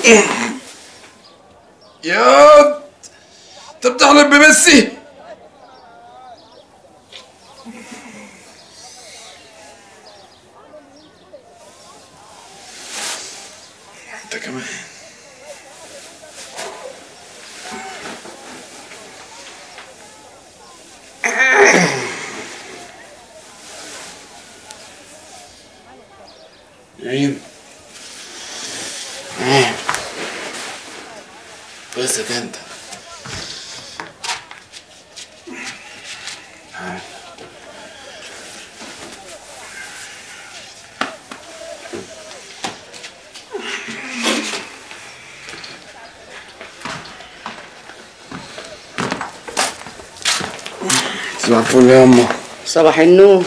يا انت بتحلم بميسي انت كمان عين بس كده انت صباح الفل يا امه صباح النور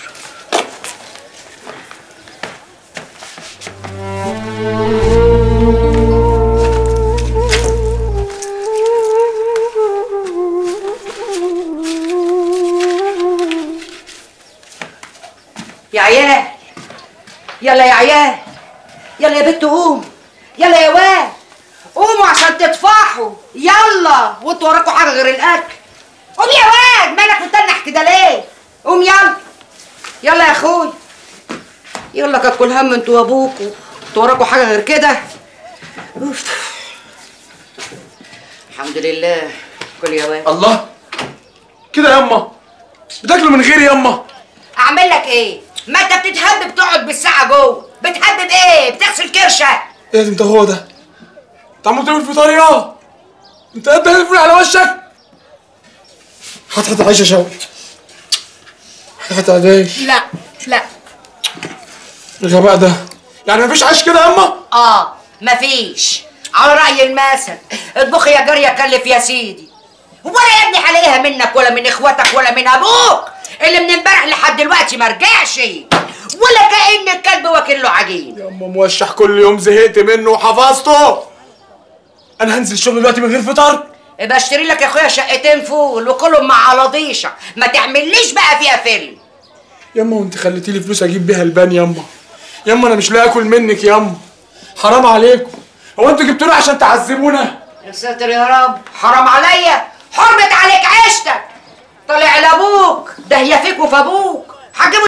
يا عيال يلا يا عيال يلا يا بنت قوم يلا يا واد قوموا عشان تطفحوا يلا وانتوا وراكوا حاجه غير الاكل قوم يا واد مالك متنح كده ليه قوم يلا يلا يا اخوي يلا كل هم انتوا وابوكوا انتوا وراكوا حاجه غير كده أوف. الحمد لله كل يا واد الله كده يا اما بتاكلوا من غيري يا اما اعمل لك ايه ما انت بتتهب بتقعد بالساعه جوه بتهبب ايه بتغسل كرشك ايه ده انت هو ده انت عمال تعمل في طريقه انت قد الفول على وشك هات حته عيش يا شوقي هات حته عيش لا لا الغباء ده يعني مفيش عيش كده يا اما اه مفيش على رأي المثل اطبخ يا جارية كلف يا سيدي ولا يا ابني هلاقيها منك ولا من اخواتك ولا من ابوك اللي من امبارح لحد دلوقتي ما رجعش ولا كأن الكلب واكل له عجين يا اما موشح كل يوم زهقت منه وحفظته انا هنزل الشغل دلوقتي من غير فطار يبقى اشتري لك يا اخويا شقتين فول وكلهم مع لطيشه ما تعمليش بقى فيها فيلم ياما وانت خليتي لي فلوس اجيب بيها البان ياما ياما انا مش لاقي اكل منك ياما حرام عليكم هو انتوا جبتونا عشان تعذبونا يا ساتر يا رب حرام عليا حرمت عليك عيشتك طلع لابوك ده هي فيك وفي ابوك هتجيبوا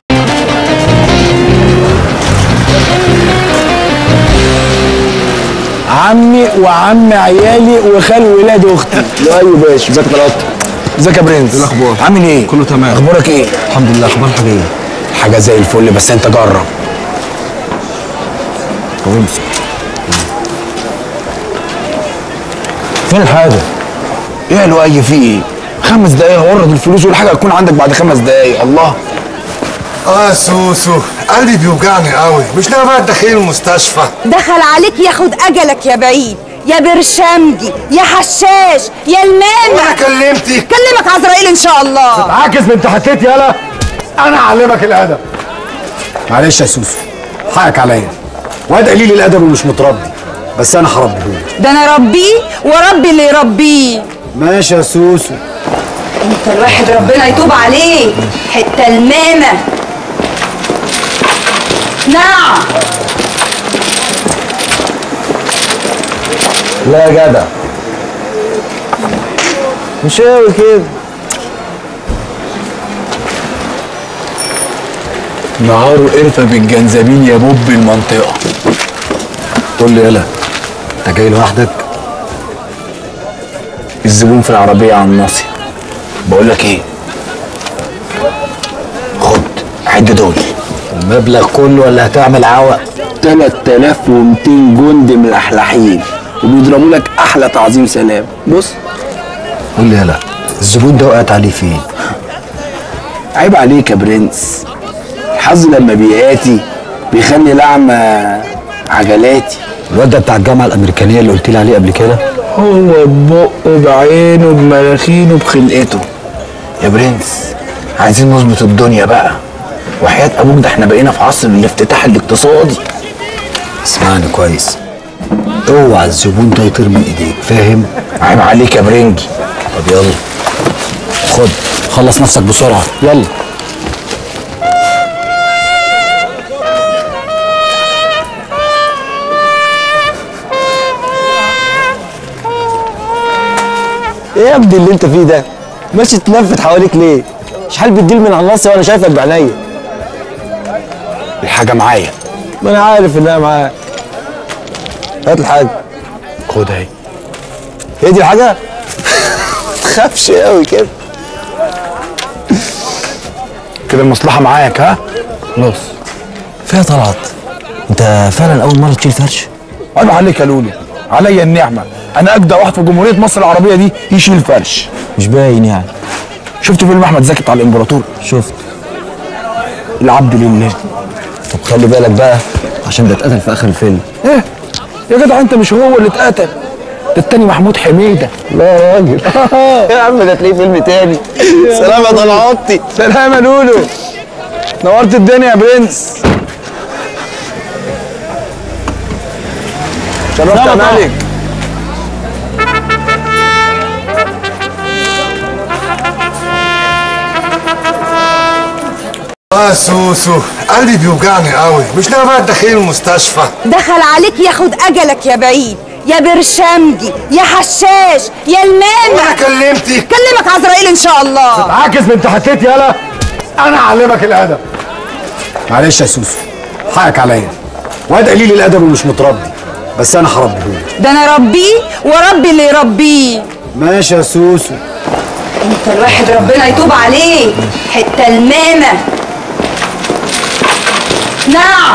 عمي وعم عيالي وخال ولاد اختي لا ايوه باشا ازيك يا طلعت ازيك يا برنس ايه الاخبار عامل ايه كله تمام اخبارك ايه الحمد لله اخبار حاجه ايه حاجه زي الفل بس انت جرب طب امسك فين الحاجه ايه له اي في ايه خمس دقايق ورد الفلوس والحاجه هتكون عندك بعد خمس دقايق الله اه سوسو قلبي بيوجعني قوي مش ناوي بقى تدخلني المستشفى دخل عليك ياخد اجلك يا بعيد يا برشامجي يا حشاش يا وانا المامع كلمتك كلمك عزرائيل ان شاء الله عاكس بنت حكيت يالا انا اعلمك الادب معلش يا سوسو حقك عليا واد قليل الادب ومش متربي بس انا هربيه ده انا ربيه وربي اللي يربيه ماشي يا سوسو انت الواحد ربنا يتوب عليه حته المامه نعم لا يا جدع مش قوي كده نهاره قرفه بالجنزبيل يا بوب المنطقه قول لي يالا انت جاي لوحدك الزبون في العربيه على الناصيه بقول لك ايه خد عد دول المبلغ كله ولا هتعمل عوق 3200 جندي من الاحلاحين وبيضربوا لك احلى تعظيم سلام بص قول لي يالا الزبون ده وقعت عليه فين عيب عليك يا برنس الحظ لما بياتي بيخلي لعمة عجلاتي الواد ده بتاع الجامعه الامريكانيه اللي قلت لي عليه قبل كده هو ببقه بعينه بمناخينه بخلقته يا برنس عايزين نظبط الدنيا بقى وحياة ابوك ده احنا بقينا في عصر الافتتاح الاقتصادي اسمعني كويس اوعى الزبون ده يطير من ايديك فاهم عيب عليك يا برنجي طب يلا خد خلص نفسك بسرعه يلا ايه يا ابني اللي انت فيه ده ماشي تلفت حواليك ليه شحال بتديل من على النص وانا شايفك بعينيا الحاجه معايا ما انا عارف انها معاك هات الحاجه خد اهي هي دي الحاجه تخافش قوي كده كده المصلحه معاك ها خلاص فيها طلعت انت فعلا اول مره تشيل فرش عيب عليك يا لولو عليا النعمه انا اجدع واحد في جمهوريه مصر العربيه دي يشيل فرش مش باين يعني شفت فيلم احمد زكي بتاع الامبراطور شفت العبد لله طب خلي بالك بقى عشان ده اتقتل في اخر الفيلم ايه يا جدع انت مش هو اللي اتقتل ده التاني محمود حميده لا يا راجل يا عم ده تلاقيه فيلم تاني سلام يا طلعاتي سلام يا لولو نورت الدنيا يا برنس شرفت يا مالك اه سوسو قلبي بيوجعني قوي مش ناوي بقى تدخلي المستشفى دخل عليك ياخد اجلك يا بعيد يا برشامجي يا حشاش يا وانا المامع كلمتك كلمك عزرائيل ان شاء الله عاكس بنت حكيت يالا انا اعلمك الادب معلش يا سوسو حقك عليا واد قليل الادب ومش متربي بس انا هربيه ده انا ربيه وربي اللي يربيه ماشي يا سوسو انت الواحد ربنا يتوب عليه حته المامه نعم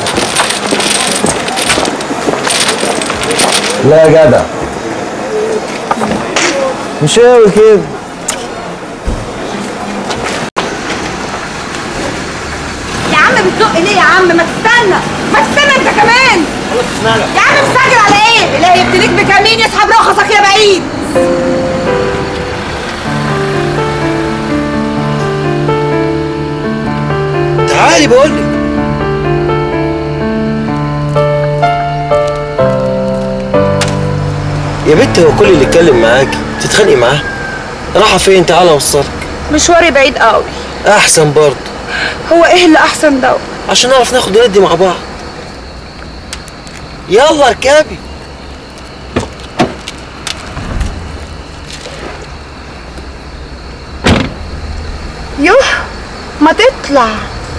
لا يا جدع مش قوي كده يا عم بتزق ليه يا عم ما تستنى ما تستنى انت كمان يا عم مستعجل على ايه اللي هيبتليك بكمين يسحب رخصك يا بعيد تعالي بقول لك يا بنت هو كل اللي اتكلم معاكي تتخانقي معاه راحه فين تعالى اوصلك مشواري بعيد قوي احسن برضه هو ايه اللي احسن ده عشان نعرف ناخد وندي مع بعض يلا اركبي يوه ما تطلع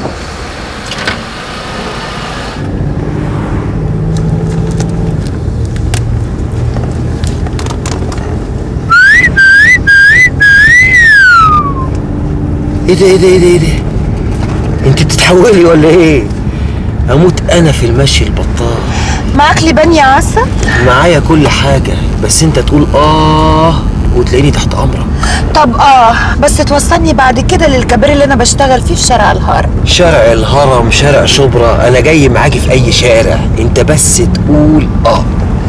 ايه ده ايه ده ايه ده ايه ده انت بتتحولي ولا ايه اموت انا في المشي البطال معاك لبان يا عسل معايا كل حاجه بس انت تقول اه وتلاقيني تحت امرك طب اه بس توصلني بعد كده للكباري اللي انا بشتغل فيه في شارع الهرم شارع الهرم شارع شبرا انا جاي معاكي في اي شارع انت بس تقول اه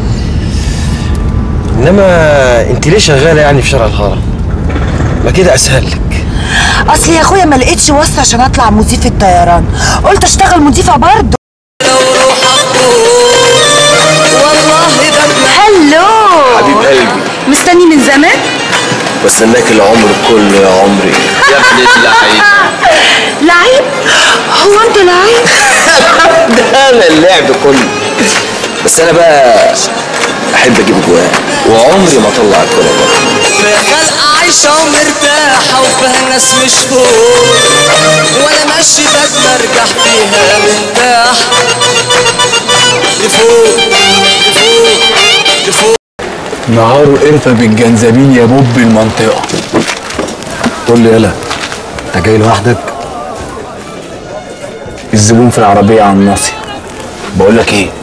انما انت ليه شغاله يعني في شارع الهرم ما كده اسهل لك اصل يا اخويا ما لقيتش وصل عشان اطلع مضيفة طيران قلت اشتغل مضيفة برضه هلو حبيب قلبي مستني من زمان بستناك العمر كله يا عمري يا ابن اللعيب لعيب هو انت لعيب ده انا اللعب كله بس انا بقى احب اجيب جواه وعمري ما اطلع الكوره بره خلقة عايشة ومرتاحة وفيها ناس مش فوق وانا ماشي بتمرجح فيها مرتاح لفوق لفوق لفوق نهاره قرفه بالجنزبيل يا بوب المنطقه قول لي يلا انت جاي لوحدك الزبون في العربيه على الناصيه بقول لك ايه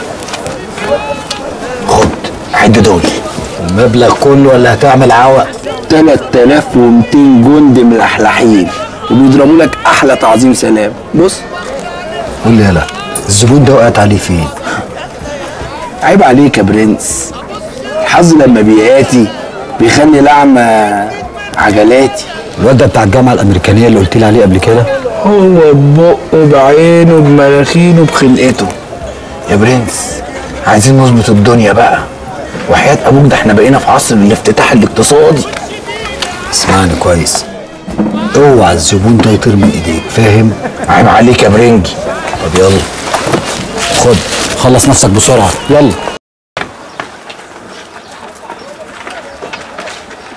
خد عد دول المبلغ كله ولا هتعمل عوق 3200 جندي من الاحلاحين وبيضربوا لك احلى تعظيم سلام بص قول لي يلا الزبون ده وقعت عليه فين عيب عليك يا برنس الحظ لما بياتي بيخلي لعمة عجلاتي الواد ده بتاع الجامعه الامريكانيه اللي قلت لي عليه قبل كده هو ببقه بعينه بملاخينه بخلقته يا برنس عايزين نظبط الدنيا بقى وحياة ابوك ده احنا بقينا في عصر الافتتاح الاقتصادي اسمعني كويس اوعى الزبون ده يطير من ايديك فاهم عيب عليك يا برنجي طب يلا خد خلص نفسك بسرعه يلا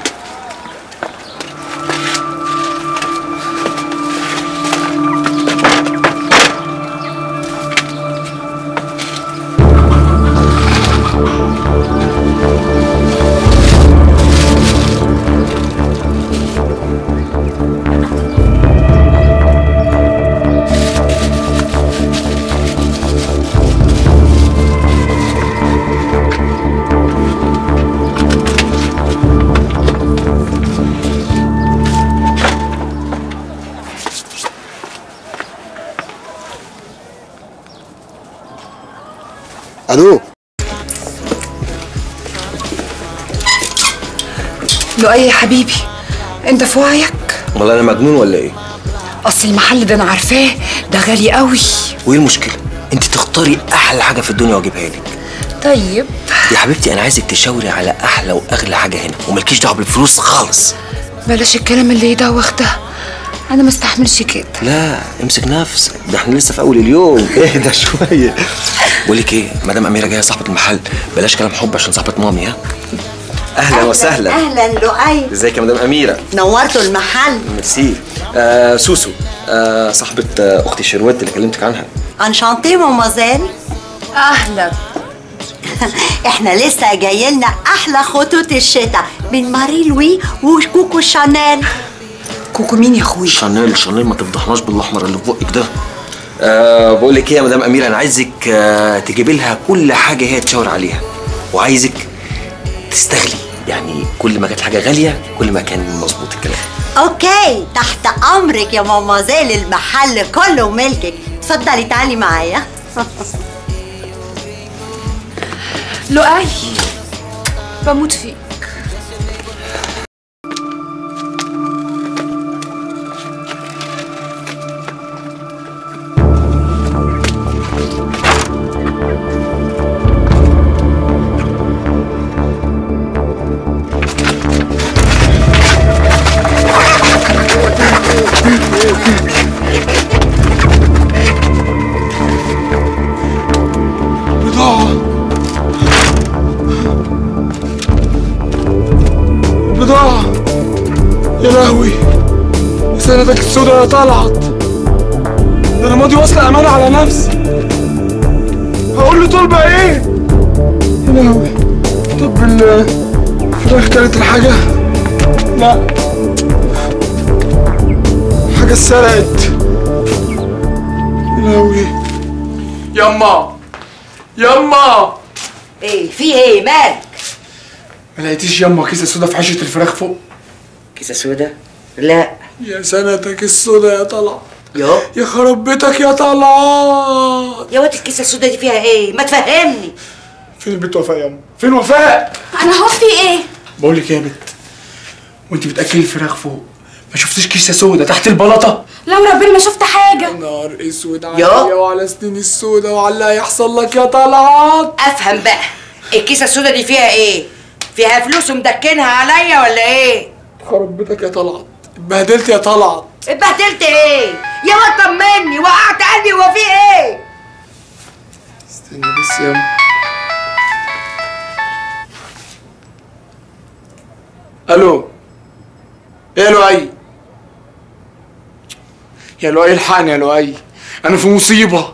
لؤي يا حبيبي انت في وعيك امال انا مجنون ولا ايه اصل المحل ده انا عارفاه ده غالي قوي وايه المشكله انت تختاري احلى حاجه في الدنيا واجيبها لك طيب يا حبيبتي انا عايزك تشاوري على احلى واغلى حاجه هنا وملكيش دعوه بالفلوس خالص بلاش الكلام اللي يدوخ ده انا ما استحملش كده لا امسك نفسك ده احنا لسه في اول اليوم اهدى شويه بقول لك ايه مدام اميره جايه صاحبه المحل بلاش كلام حب عشان صاحبه مامي ها اهلا وسهلا اهلا لؤي ازيك يا مدام اميره نورتوا المحل ميرسي آه سوسو آه صاحبه آه اختي شروات اللي كلمتك عنها انشانتي مامازيل اهلا احنا لسه جاي لنا احلى خطوط الشتاء من ماري لوي وكوكو شانيل كوكو مين يا اخوي شانيل شانيل ما تفضحناش بالاحمر اللي في بقك ده أه بقول لك ايه يا مدام اميره انا عايزك أه تجيبي لها كل حاجه هي تشاور عليها وعايزك تستغلي يعني كل ما كانت حاجه غاليه كل ما كان مظبوط الكلام اوكي تحت امرك يا مامازيل المحل كله ملكك اتفضلي تعالي معايا لؤي بموت فيك بضاعة بضاعة يا لهوي سندك السودا يا طلعت ده انا ماضي واصل امانة على نفسي هقول له طلبة ايه يا لهوي طب ال- الفراخ كانت الحاجة لا حاجة اتسرقت يا لهوي يما يما ايه في ايه مالك ما لقيتيش يما كيسة سودا في حشة الفراخ فوق كيسة سودا لا يا سنتك السودا يا طلعت يو يا خرب بيتك يا طلعت يا واد الكيسة السودا دي فيها ايه ما تفهمني فين البيت وفاء يما فين وفاء انا هو في ايه بقول لك ايه يا بت وانت بتاكلي الفراخ فوق ما شفتيش كيسة سودا تحت البلاطة لو ربنا ما شفت حاجه نار اسود يا. عليا وعلى سنين السودا وعلى اللي هيحصل لك يا طلعت افهم بقى الكيسة السودا دي فيها ايه فيها فلوس ومدكنها عليا ولا ايه خرب بيتك يا طلعت اتبهدلت يا طلعت اتبهدلت ايه يا واد طمني وقعت قلبي هو في ايه استني بس يا يما الو ايه يا لؤي يا لؤي الحقني يا لؤي انا في مصيبه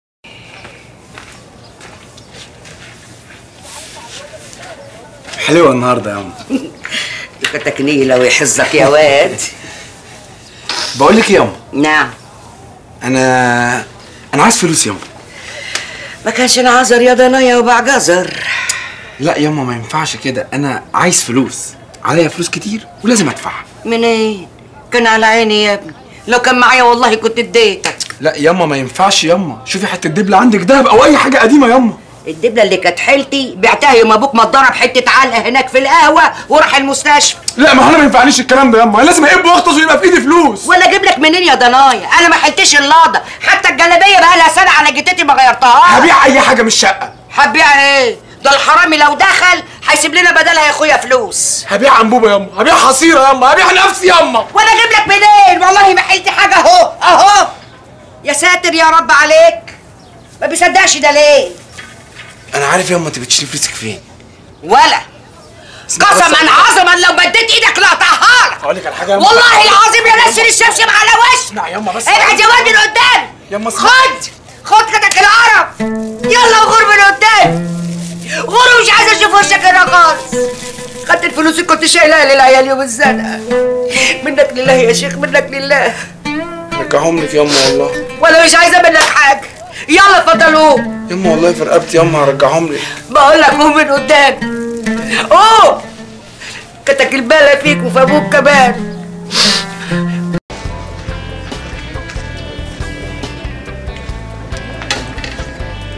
حلوه النهارده يا عم كتك نيلة ويحزك يا واد بقول لك يا يما نعم انا انا عايز فلوس يا يما ما كانش نعذر يا ضنايا وباع جزر لا ياما ما ينفعش كده انا عايز فلوس عليا فلوس كتير ولازم ادفعها منين كان على عيني يا ابني لو كان معايا والله كنت اديتك لا ياما ما ينفعش ياما شوفي حته دبله عندك دهب او اي حاجه قديمه ياما الدبله اللي كانت حيلتي بعتها يوم ابوك ما اتضرب حته علقه هناك في القهوه وراح المستشفى لا ما هو انا ما ينفعنيش الكلام ده ياما أنا لازم اقب واغطس ويبقى في ايدي فلوس ولا اجيب لك منين يا ضنايا انا ما حلتش اللقطه حتى الجلابيه بقى لها سنه على جتتي ما غيرتهاش هبيع اي حاجه من الشقه هتبيع ايه ده الحرامي لو دخل هيسيب لنا بدلها يا اخويا فلوس هبيع انبوبه ياما هبيع حصيره ياما هبيع نفسي ياما وانا اجيب لك منين والله ما حلت حاجه اهو اهو يا ساتر يا رب عليك ما بيصدقش ده ليه انا عارف ياما انت بتشيلي فلوسك فين ولا قسما عظما لو مديت ايدك لقطعها لك اقول لك على حاجه ياما والله العظيم يا نسر الشمشم على وشك اسمع ياما بس ابعد يا واد من قدام ياما اسمع. خد خد كتك القرف يلا غور من قدام غور ومش عايزه اشوف وشك هنا خالص خدت الفلوس اللي كنت شايلها للعيال يوم الزنقه منك لله يا شيخ منك لله رجعهم لك ياما والله ولا مش عايزه منك حاجه يلا اتفضل قوم ياما والله في رقبتي ياما هرجعهم لك بقول لك قوم من قدام قوم كتك البالة فيك وفي ابوك كمان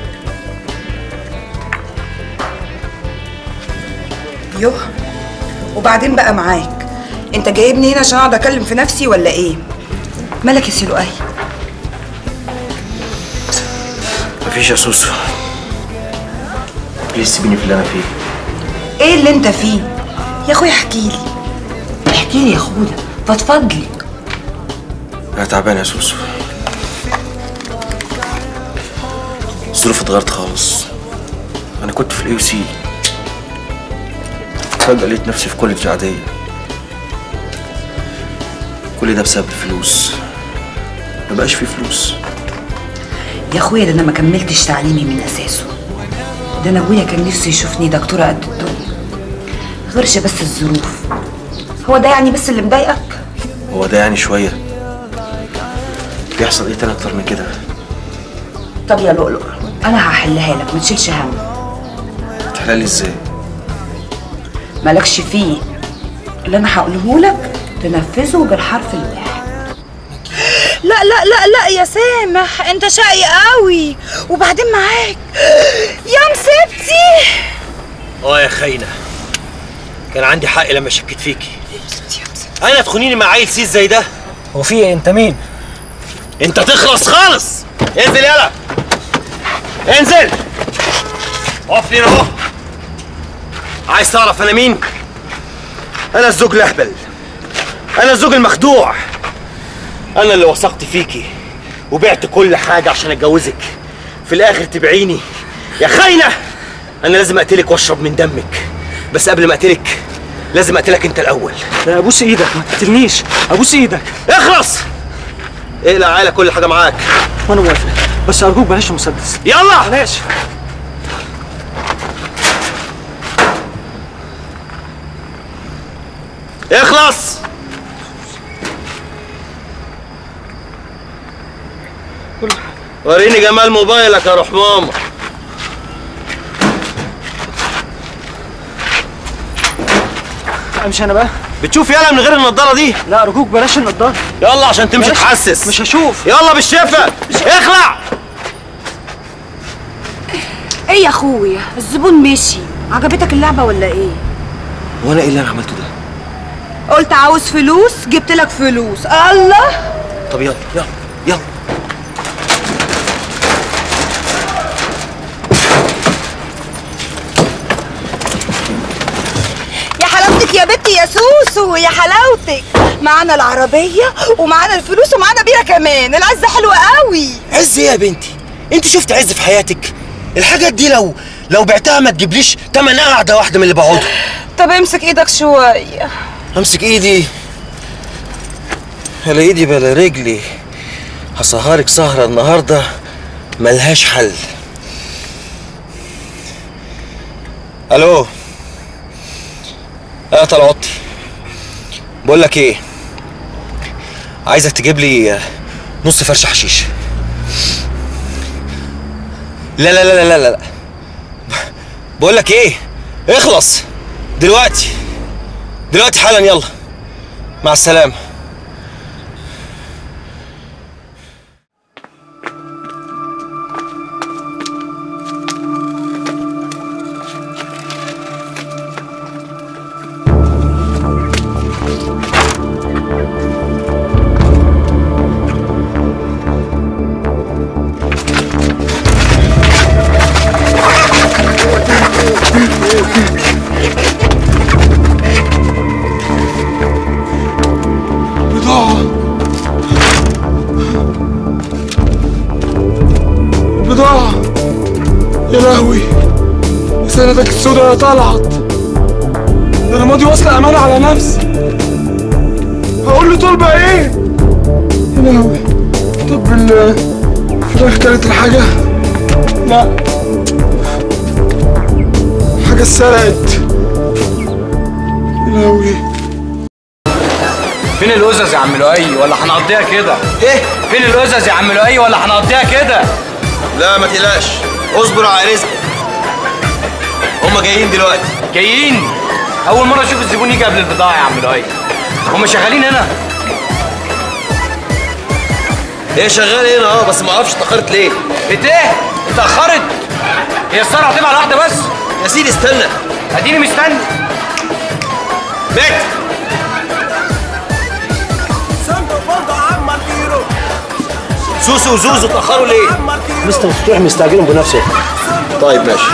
يوه وبعدين بقى معاك انت جايبني هنا عشان اقعد اكلم في نفسي ولا ايه مالك يا سلوقي مفيش يا سوسو بليز سيبيني في اللي انا فيه ايه اللي انت فيه يا اخويا احكي لي احكي لي يا اخويا فضفض لي انا تعبان يا سوسو الظروف اتغيرت خالص انا كنت في الاي سي فجأة لقيت نفسي في كوليدج عادية كل ده بسبب الفلوس مبقاش فيه فلوس يا اخويا ده انا ما كملتش تعليمي من اساسه ده انا ابويا كان نفسه يشوفني دكتوره قد الدنيا غيرش بس الظروف هو ده يعني بس اللي مضايقك هو ده يعني شوية بيحصل ايه تاني اكتر من كده طب يا لؤلؤ انا هحلها لك ما تشيلش هم تحلالي ازاي مالكش فيه اللي انا هقوله لك تنفذه بالحرف الواحد لا لا لا لا يا سامح انت شقي قوي وبعدين معاك يا مسبتي اه يا خاينة كان عندي حق لما شكيت فيكي انا تخونيني مع عيل سيس زي ده هو في ايه انت مين انت تخلص خالص انزل يلا انزل اقف لي اهو عايز تعرف انا مين انا الزوج الاهبل انا الزوج المخدوع انا اللي وثقت فيكي وبعت كل حاجه عشان اتجوزك في الاخر تبعيني يا خاينه انا لازم اقتلك واشرب من دمك بس قبل ما اقتلك لازم اقتلك انت الاول لا ابوس ايدك ما تقتلنيش ابوس ايدك اخلص اقلع عالة كل حاجه معاك وانا موافق بس ارجوك بلاش المسدس يلا بلاش اخلص وريني جمال موبايلك يا روح ماما امشي انا بقى بتشوف يلا من غير النضاره دي لا ارجوك بلاش النضاره يلا عشان تمشي بلاش. تحسس مش هشوف يلا بالشفا اخلع ايه يا اخويا الزبون مشي عجبتك اللعبه ولا ايه وانا ايه اللي انا عملته ده قلت عاوز فلوس جبت لك فلوس الله طب يلا يلا يلا يا حلاوتك يا بنتي يا سوسو يا حلاوتك معانا العربيه ومعانا الفلوس ومعانا بيره كمان العزه حلوه قوي عز ايه يا بنتي انت شفت عز في حياتك الحاجات دي لو لو بعتها ما تجيبليش تمن قعده واحده من اللي بقعدها طب امسك ايدك شويه امسك ايدي بلا ايدي بلا رجلي هسهرك سهرة النهاردة ملهاش حل الو اه طلعتي بقول لك ايه عايزك تجيب لي نص فرش حشيش لا لا لا لا لا لا بقول لك ايه اخلص دلوقتي دلوقتي حالا يلا مع السلامه بضاعة بضاعة يا لهوي سندك السودا يا طلعت ده انا ماضي واصل امانة على نفسي هقول له طلبة ايه يا لهوي طب ال- الفراخ كانت الحاجة لا حاجة اتسرقت يا لهوي فين الازز يا عم لؤي ولا هنقضيها كده ايه فين الازز يا عم لؤي ولا هنقضيها كده لا ما تقلقش اصبر على رزقك هما جايين دلوقتي جايين اول مره اشوف الزبون يجي قبل البضاعه يا عم لؤي هم شغالين هنا هي شغاله هنا اه بس ما اعرفش اتاخرت ليه بت ايه اتاخرت هي السرعه هتبقى على واحده بس يا سيدي استنى اديني مستني بيت سوسو وزوزو اتأخروا ليه؟ مستر مفتوح مستعجلهم بنفسه طيب ماشي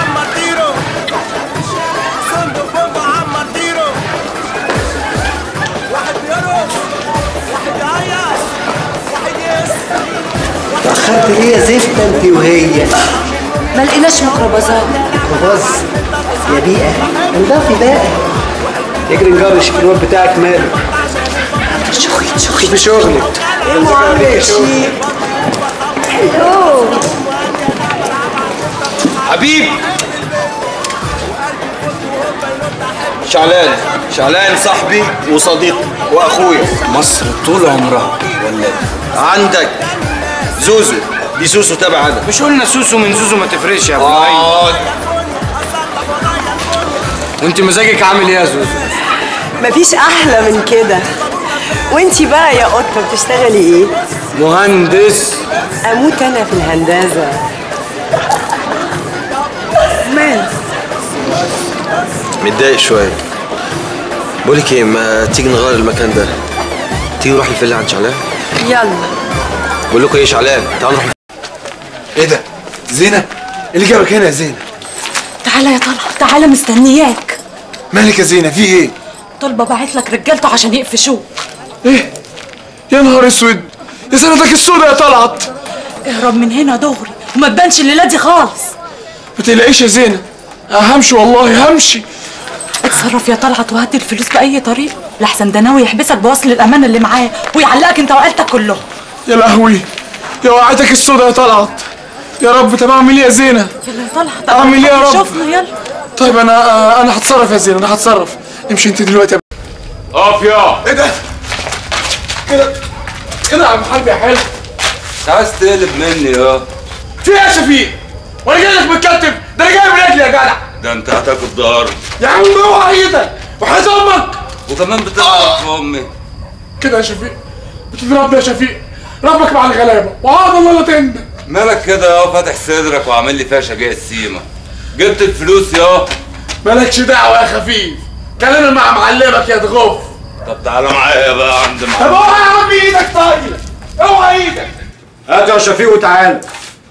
اتأخرت ليه يا زفته انت وهي؟ ما لقيناش ميكروباصات خلاص يا بيئة انضفي بقى اجري نجرش في الواد بتاعك ماله شوفي شغلك المعاملة يا شيخ حبيب شعلان شعلان صاحبي وصديقي واخويا مصر طول عمرها ولا عندك زوزو دي سوسو تبع انا مش قلنا سوسو من زوزو ما تفرقش يا ابو آه. وانت مزاجك عامل ايه يا زوزو مفيش احلى من كده وانتي بقى يا قطه بتشتغلي ايه مهندس اموت انا في الهندسه مال متضايق شويه بقولك ايه ما تيجي نغير المكان ده تيجي نروح الفيلا عند شعلان يلا بقول لكم ايه يا شعلان تعالوا نروح ايه ده زينة إيه اللي جابك هنا يا زينة تعالى يا طلعت تعالى مستنياك مالك يا زينة في ايه طلبة باعت لك رجالته عشان يقفشوك ايه يا نهار اسود يا سنتك السودة يا طلعت اهرب من هنا دغري وما تبانش الليلة دي خالص ما تقلقيش يا زينة همشي والله همشي اتصرف يا طلعت وهات الفلوس بأي طريقة لحسن ده ناوي يحبسك بوصل الأمانة اللي معاه ويعلقك انت وعيلتك كلهم يا لهوي يا وقعتك السودة يا طلعت يا رب طب اعمل ايه يا زينة يلا يا طلعت اعمل ايه يا رب شوفنا يلا طيب انا انا هتصرف يا زينة انا هتصرف امشي انت دلوقتي يا اقف يا ايه ده كده كده يا عم حربي يا حلو عايز تقلب مني يا في ايه يا شفيق وانا جاي لك متكتف ده انا جاي برجلي يا جدع ده انت هتاكل ضهر يا عم اوعى ايدك وحياة امك وكمان بتضرب في امي كده يا شفيق بتضربني يا شفيق ربك مع الغلابه وعاد الله لا تندم مالك كده يا فاتح صدرك وعامل لي فيها شجاع السيمه جبت الفلوس يا مالكش دعوه يا خفيف كلامي مع معلمك يا تغف طب تعالى معايا بقى عند طب معلم اوعى يا عم ايدك طايله اوعى ايدك هات يا شفيق وتعالى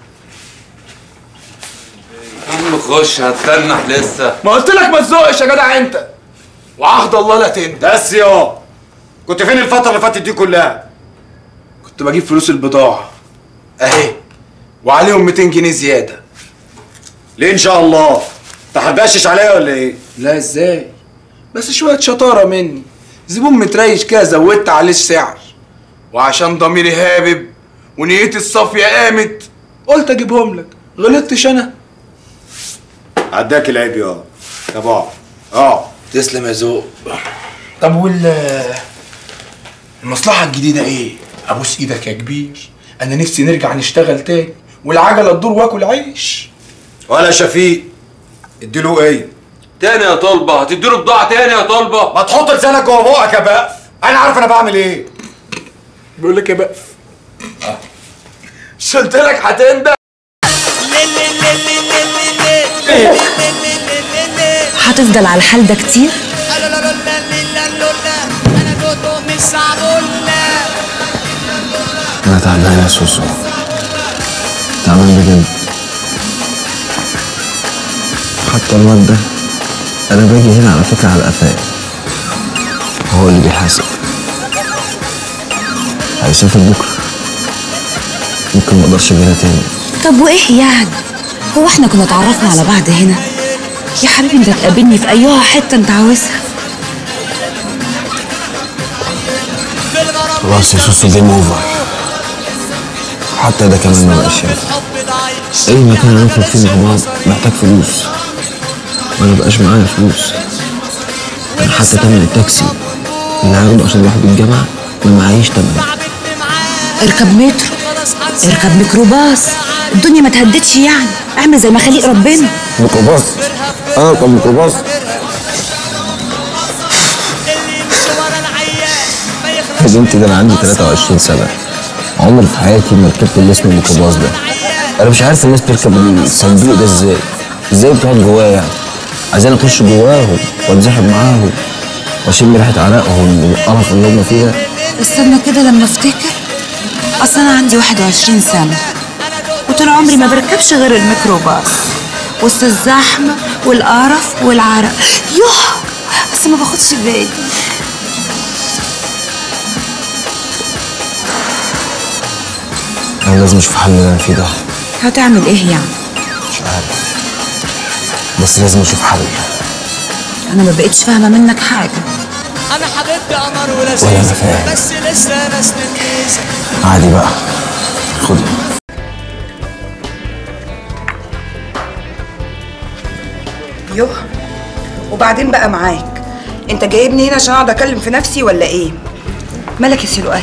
عم خش هتتنح لسه ما قلت لك ما تزقش يا جدع انت وعهد الله لا تندم بس يا كنت فين الفترة اللي فاتت دي كلها؟ كنت بجيب فلوس البضاعه اهي وعليهم 200 جنيه زياده ليه ان شاء الله؟ انت هتبشش عليا ولا ايه؟ لا ازاي بس شويه شطاره مني زبون متريش كده زودت عليه السعر وعشان ضميري هابب ونيتي الصافيه قامت قلت اجيبهم لك غلطتش انا عداك العيب يا طب اقعد اقعد تسلم يا ذوق طب وال المصلحة الجديدة ايه؟ ابوس ايدك يا كبير انا نفسي نرجع نشتغل تاني والعجلة تدور واكل عيش ولا شفيق اديله ايه؟ تاني يا طلبه هتديله بضاعه تاني يا طلبه ما تحط لسانك جوه بقك يا بقف انا عارف انا بعمل ايه بيقول لك يا بقف مش قلت لك هتندم هتفضل على الحال ده كتير انا تعبان يا سوسو تعبان بجد حتى الواد ده انا باجي هنا على فكره على قفاه هو اللي بيحاسب هيسافر بكره ممكن ما اقدرش اجي هنا تاني طب وايه يعني هو احنا كنا اتعرفنا على بعض هنا يا حبيبي انت تقابلني في ايها حته انت عاوزها خلاص يا سوسو جيم اوفر حتى ده كمان ما بقاش ينفع اي مكان هنخرج فيه مع بعض محتاج فلوس وانا مبقاش معايا فلوس انا حتى تمن التاكسي اللي هاخده عشان اروح بالجامعه ما معيش تمن اركب مترو اركب ميكروباص الدنيا ما تهدتش يعني اعمل زي ما خليق ربنا ميكروباص انا اركب ميكروباص يا بنتي ده انا عندي 23 سنه عمري في حياتي ما ركبت اللي اسمه الميكروباص ده انا مش عارف الناس بتركب الصندوق ده ازاي ازاي بتقعد جواه يعني عايزين اخش جواهم واتزحم معاهم واشم ريحه عرقهم والقرف اللي هم فيها استنى كده لما افتكر اصل انا عندي 21 سنه وطول عمري ما بركبش غير الميكروباص وسط الزحمه والقرف والعرق يوه بس ما باخدش بالي انا لازم اشوف حل اللي انا فيه ده هتعمل ايه يعني مش عارف بس لازم اشوف حل انا ما بقتش فاهمه منك حاجه انا حبيبتي قمر ولا ولذيذ أنا فاهم. بس لسه ناس تلميذة عادي بقى خد يوه وبعدين بقى معاك انت جايبني هنا عشان اقعد اكلم في نفسي ولا ايه مالك يا سلوقي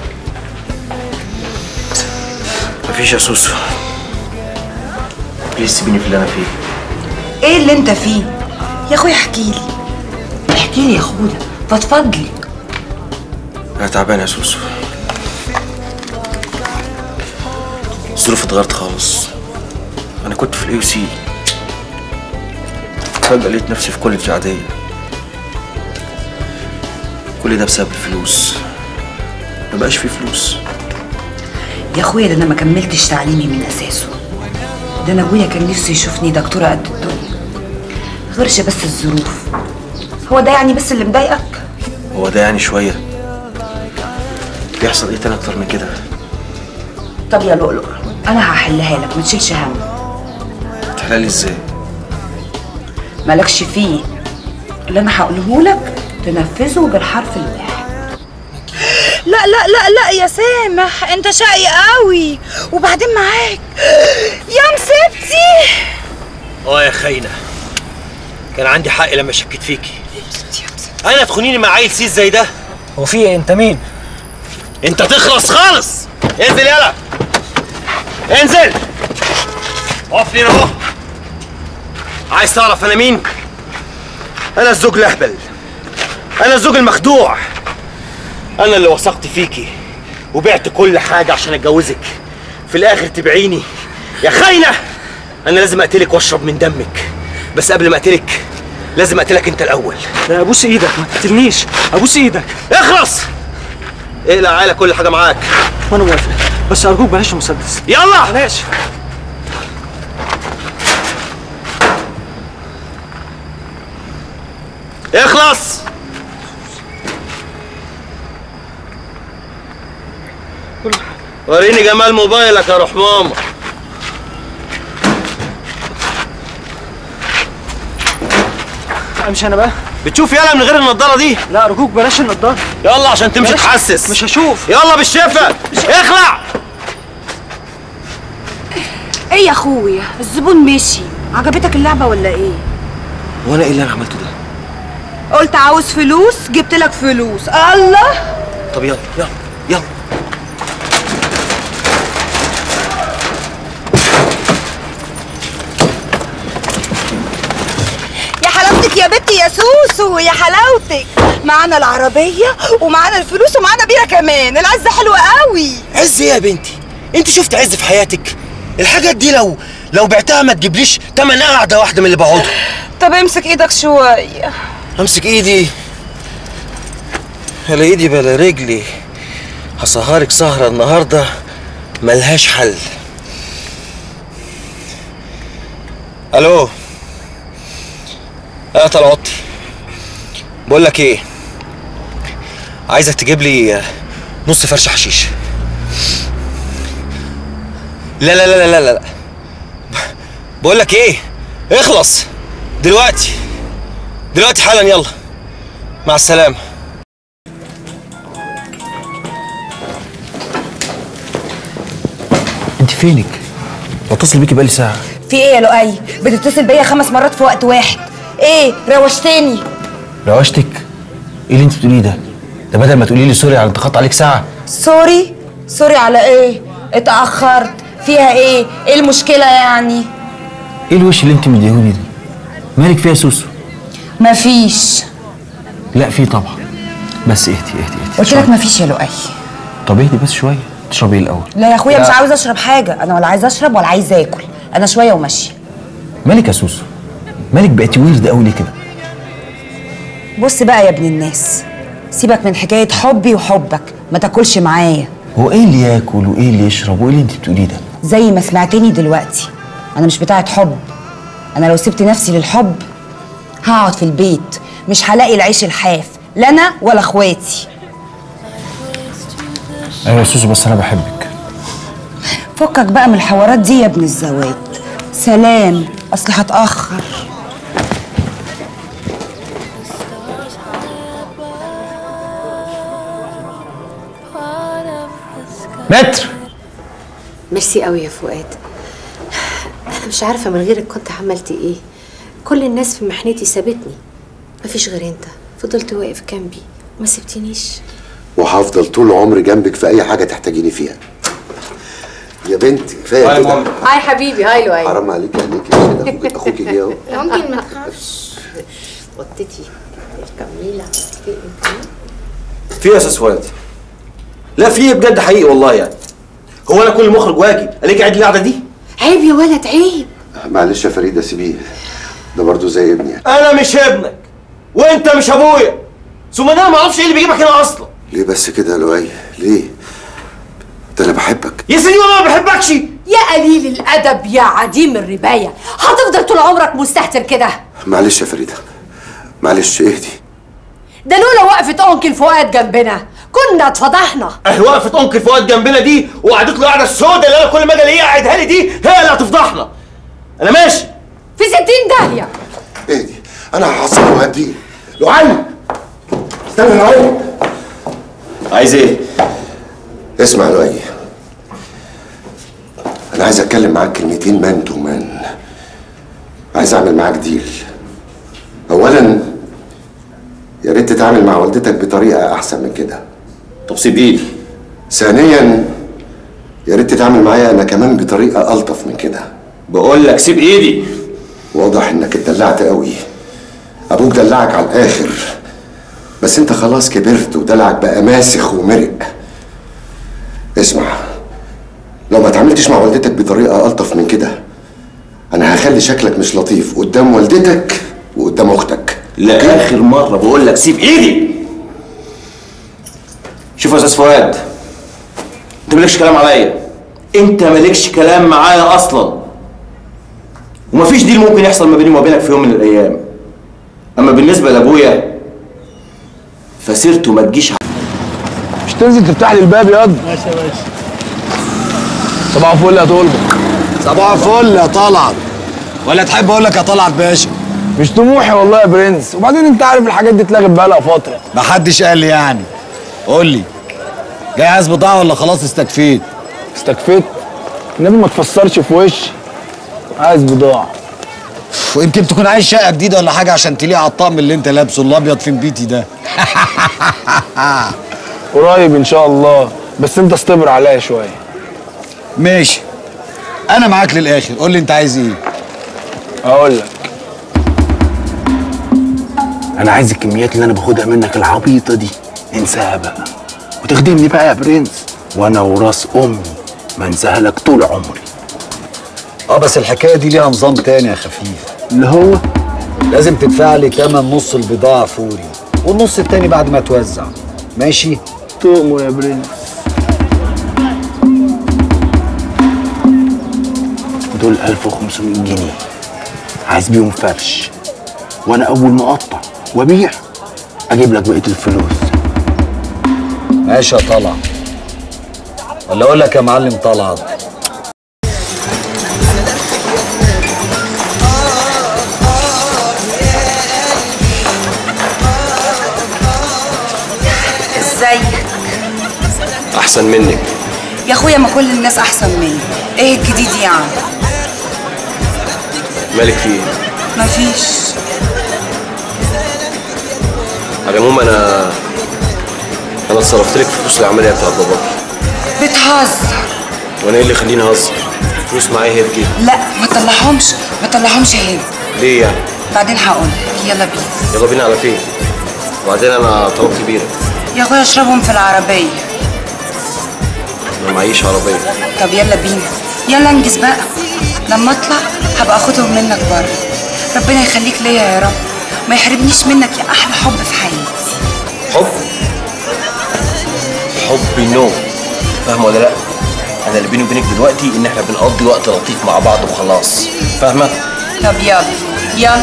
مفيش يا سوسو بليز سيبيني في اللي انا فيه ايه اللي انت فيه يا اخويا احكي لي احكي لي يا اخويا فضفض لي انا تعبان يا سوسو الظروف اتغيرت خالص انا كنت في الاي سي فجأة لقيت نفسي في كوليدج عادية كل ده بسبب الفلوس مبقاش في فلوس يا اخويا ده انا ما كملتش تعليمي من اساسه ده انا ابويا كان نفسه يشوفني دكتوره قد الدنيا غيرش بس الظروف هو ده يعني بس اللي مضايقك هو ده يعني شوية بيحصل ايه تاني اكتر من كده طب يا لؤلؤ انا هحلها لك ما تشيلش هم تحلالي ازاي مالكش فيه اللي انا هقوله لك تنفذه بالحرف الواحد لا لا لا لا يا سامح انت شقي قوي وبعدين معاك يا مسبتي اه يا خاينة كان عندي حق لما شكيت فيكي انا تخونيني مع عيل سيس زي ده هو في ايه انت مين انت تخلص خالص انزل يلا انزل اقف لي اهو عايز تعرف انا مين انا الزوج الاهبل انا الزوج المخدوع انا اللي وثقت فيكي وبعت كل حاجه عشان اتجوزك في الاخر تبعيني يا خاينه انا لازم اقتلك واشرب من دمك بس قبل ما اقتلك لازم اقتلك انت الاول لا ابوس ايدك ما تقتلنيش ابوس ايدك اخلص اقلع عالة كل حاجه معاك وانا موافق بس ارجوك بلاش المسدس يلا بلاش اخلص وريني جمال موبايلك يا روح ماما امشي انا بقى بتشوف يالا من غير النضاره دي لا ارجوك بلاش النضاره يلا عشان تمشي بلاش. تحسس مش هشوف يلا بالشفا اخلع ايه يا اخويا الزبون مشي عجبتك اللعبه ولا ايه وانا ايه اللي انا عملته ده قلت عاوز فلوس جبت لك فلوس الله طب يلا يلا يلا يا حلاوتك يا بنتي يا سوسو يا حلاوتك معانا العربيه ومعانا الفلوس ومعانا بيره كمان العزه حلوه قوي عز ايه يا بنتي انت شفت عز في حياتك الحاجات دي لو لو بعتها ما تجيبليش تمن قعده واحده من اللي بقعدها طب امسك ايدك شويه امسك ايدي بلا ايدي بلا رجلي هسهرك سهرة النهاردة ملهاش حل الو اه طلعت بقول لك ايه عايزك تجيب لي نص فرش حشيش لا لا لا لا لا لا بقول لك ايه اخلص دلوقتي دلوقتي حالا يلا مع السلامه انت فينك بتصل بيكي بقالي ساعه في ايه يا لؤي بتتصل بيا خمس مرات في وقت واحد ايه روشتني روشتك ايه اللي انت بتقوليه ده ده بدل ما تقولي لي سوري على انتقاد عليك ساعه سوري سوري على ايه اتاخرت فيها ايه ايه المشكله يعني ايه الوش اللي انت مديهوني ده مالك فيها يا سوسو مفيش لا في طبعا بس اهدي اهدي اهدي قلت لك مفيش يا لؤي طب اهدي بس شويه تشربي ايه الاول لا يا اخويا لا. مش عاوز اشرب حاجه انا ولا عايز اشرب ولا عايز اكل انا شويه وماشيه مالك يا سوسو مالك بقيتي ويرد قوي ليه كده بص بقى يا ابن الناس سيبك من حكايه حبي وحبك ما تاكلش معايا هو ايه اللي ياكل وايه اللي يشرب وايه اللي انت بتقوليه ده زي ما سمعتني دلوقتي انا مش بتاعه حب انا لو سبت نفسي للحب هقعد في البيت مش هلاقي العيش الحاف لا انا ولا اخواتي ايوه يا سوسو بس انا بحبك فكك بقى من الحوارات دي يا ابن الزواد سلام اصل هتاخر متر ميرسي قوي يا فؤاد انا مش عارفه من غيرك كنت عملت ايه كل الناس في محنتي سابتني مفيش غير انت فضلت واقف جنبي وما سبتنيش وهفضل طول عمري جنبك في اي حاجه تحتاجيني فيها يا بنتي كفايه هاي كده هاي حبيبي هاي لؤي حرام عليك عليك يا كده اخوك اخوك جه اهو ممكن ما تخافش وطتي الجميله في إيه يا استاذ فؤاد لا في إيه بجد حقيقي والله يعني هو انا كل مخرج واجي الاقي قاعد القعده دي عيب يا ولد عيب معلش يا فريده سيبيه ده برضه زي ابني انا مش ابنك وانت مش ابويا ثم انا ما اعرفش ايه اللي بيجيبك هنا اصلا ليه بس كده يا لؤي ليه ده انا بحبك يا سيدي وانا ما بحبكش يا قليل الادب يا عديم الربايه هتفضل طول عمرك مستهتر كده معلش يا فريده معلش اهدي ده لولا وقفه انكل فؤاد جنبنا كنا اتفضحنا اهي وقفت انكل فؤاد جنبنا دي وقعدت له القعده السوداء اللي انا كل ما اجي الاقيها قاعدها لي دي هي اللي هتفضحنا انا ماشي في ستين داهيه اهدي انا هحصل وهديه لؤي استنى لؤي عايز ايه؟ اسمع لؤي انا عايز اتكلم معاك كلمتين مان تو مان عايز اعمل معاك ديل اولا يا ريت تتعامل مع والدتك بطريقه احسن من كده طب سيب ايدي ثانيا يا ريت تتعامل معايا انا كمان بطريقه الطف من كده بقول لك سيب ايدي واضح انك اتدلعت قوي ابوك دلعك على الاخر بس انت خلاص كبرت ودلعك بقى ماسخ ومرق اسمع لو ما اتعاملتش مع والدتك بطريقه الطف من كده انا هخلي شكلك مش لطيف قدام والدتك وقدام اختك لاخر مره بقول لك سيب ايدي شوف يا استاذ فؤاد انت مالكش كلام عليا انت مالكش كلام معايا اصلا ومفيش ديل ممكن يحصل ما بيني وما بينك في يوم من الايام اما بالنسبه لابويا فسيرته ما تجيش مش تنزل تفتح لي الباب ياض ماشي يا باشا صباح الفل يا طلبه صباح الفل يا طلعت ولا تحب اقول لك يا طلعت باشا مش طموحي والله يا برنس وبعدين انت عارف الحاجات دي اتلغت بقالها فتره محدش قال لي يعني قول لي جاي عايز بضاعه ولا خلاص استكفيت استكفيت النبي ما تفسرش في وشي عايز بضاعه ويمكن تكون عايز شقه جديده ولا حاجه عشان تليق على الطقم اللي انت لابسه الابيض في بيتي ده قريب ان شاء الله بس انت اصطبر عليا شويه ماشي انا معاك للاخر قول لي انت عايز ايه اقول لك انا عايز الكميات اللي انا باخدها منك العبيطه دي انساها بقى وتخدمني بقى يا برنس وانا وراس امي ما انساها لك طول عمري اه بس الحكايه دي ليها نظام تاني يا خفيف اللي هو لازم تدفع لي تمن نص البضاعه فوري والنص التاني بعد ما توزع ماشي تؤمر يا برنس دول 1500 جنيه عايز بيهم فرش وانا اول ما اقطع وابيع اجيب لك بقيه الفلوس ماشي يا طلعت ولا اقول لك يا معلم طلعت ازيك احسن منك يا اخويا ما كل الناس احسن مني ايه الجديد يعني مالك في ايه؟ مفيش على العموم انا انا اتصرفت لك في فلوس العمليه بتاعت باباك بتهزر وانا ايه اللي يخليني اهزر؟ فلوس معايا هي بجيبي لا ما تطلعهمش ما تطلعهمش هنا ليه يعني؟ بعدين هقول يلا بينا يلا بينا على فين؟ وبعدين انا طلبت بيرة يا اخويا اشربهم في العربيه انا معيش عربيه طب يلا بينا يلا انجز بقى لما اطلع هبقى اخدهم منك بره ربنا يخليك ليا يا رب ما يحرمنيش منك يا احلى حب في حياتي حب حب نو فاهمه ولا لا انا اللي بيني وبينك دلوقتي ان احنا بنقضي وقت لطيف مع بعض وخلاص فاهمه طب يلا يلا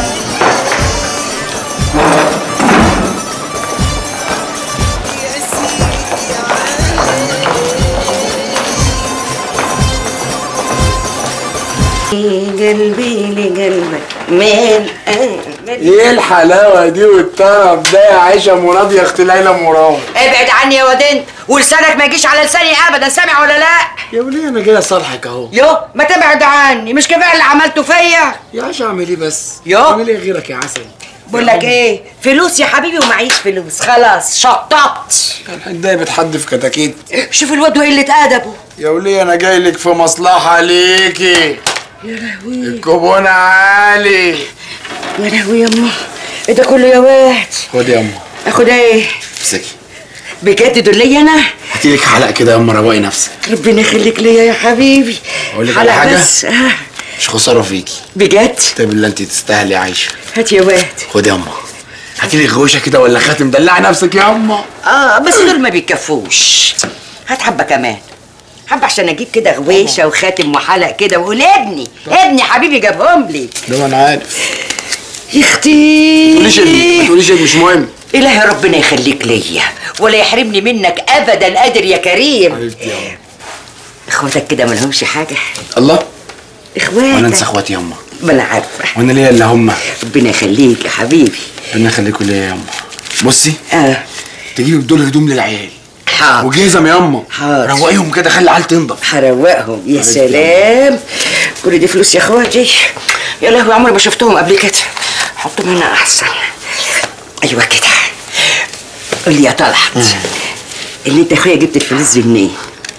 قلبي لقلبك من ايه الحلاوه دي والطرف ده يا عيشه مراد يا اختي ليلى مراد ابعد عني يا واد انت ولسانك ما يجيش على لساني ابدا سامع ولا لا يا وليه انا جاي اصالحك اهو يو ما تبعد عني مش كفايه اللي عملته فيا يا عيشه اعمل ايه بس يو اعمل ايه غيرك يا عسل بقول لك ايه فلوس يا حبيبي ومعيش فلوس خلاص شطبت ده بتحد في كتاكيت شوف الواد وقلة ادبه يا وليه انا جاي لك في مصلحه ليكي يا لهوي الكوبون عالي يا لهوي يما ايه ده كله يا واد خد يا اما اخد ايه امسكي بجد دول ليا انا هاتي لك حلقه كده يا اما روقي نفسك ربنا يخليك ليا يا حبيبي اقول لك على حلقة حاجه بس آه. مش خساره فيكي بجد طب اللي انت تستاهلي يا عايشه هات يا واد خد يا اما هاتي لي غوشه كده ولا خاتم دلعي نفسك يا اما اه بس دول ما بيكفوش هات حبه كمان حبه عشان اجيب كده غويشه وخاتم وحلق كده واقول ابني ابني حبيبي جابهم لي ده ما انا عارف يا اختي ما تقوليش ابني ما تقوليش ابني مش مهم إلهي ربنا يخليك ليا ولا يحرمني منك ابدا قادر يا كريم حبيبتي يا اما اخواتك كده مالهمش حاجه الله اخواتك وانا انسى اخواتي يا اما ما انا عارفه وانا ليا الا هم ربنا يخليك يا حبيبي ربنا يخليكوا ليا يا اما بصي اه تجيبي بدول هدوم للعيال حاضر وجزم يا اما حاضر روقيهم كده خلي العيال تنضف هروقهم يا حبيبتي سلام كل دي فلوس يا اخواتي يا لهوي عمري ما شفتهم قبل كده حطهم هنا احسن ايوه كده قول لي يا طلعت اللي انت اخويا جبت الفلوس دي منين؟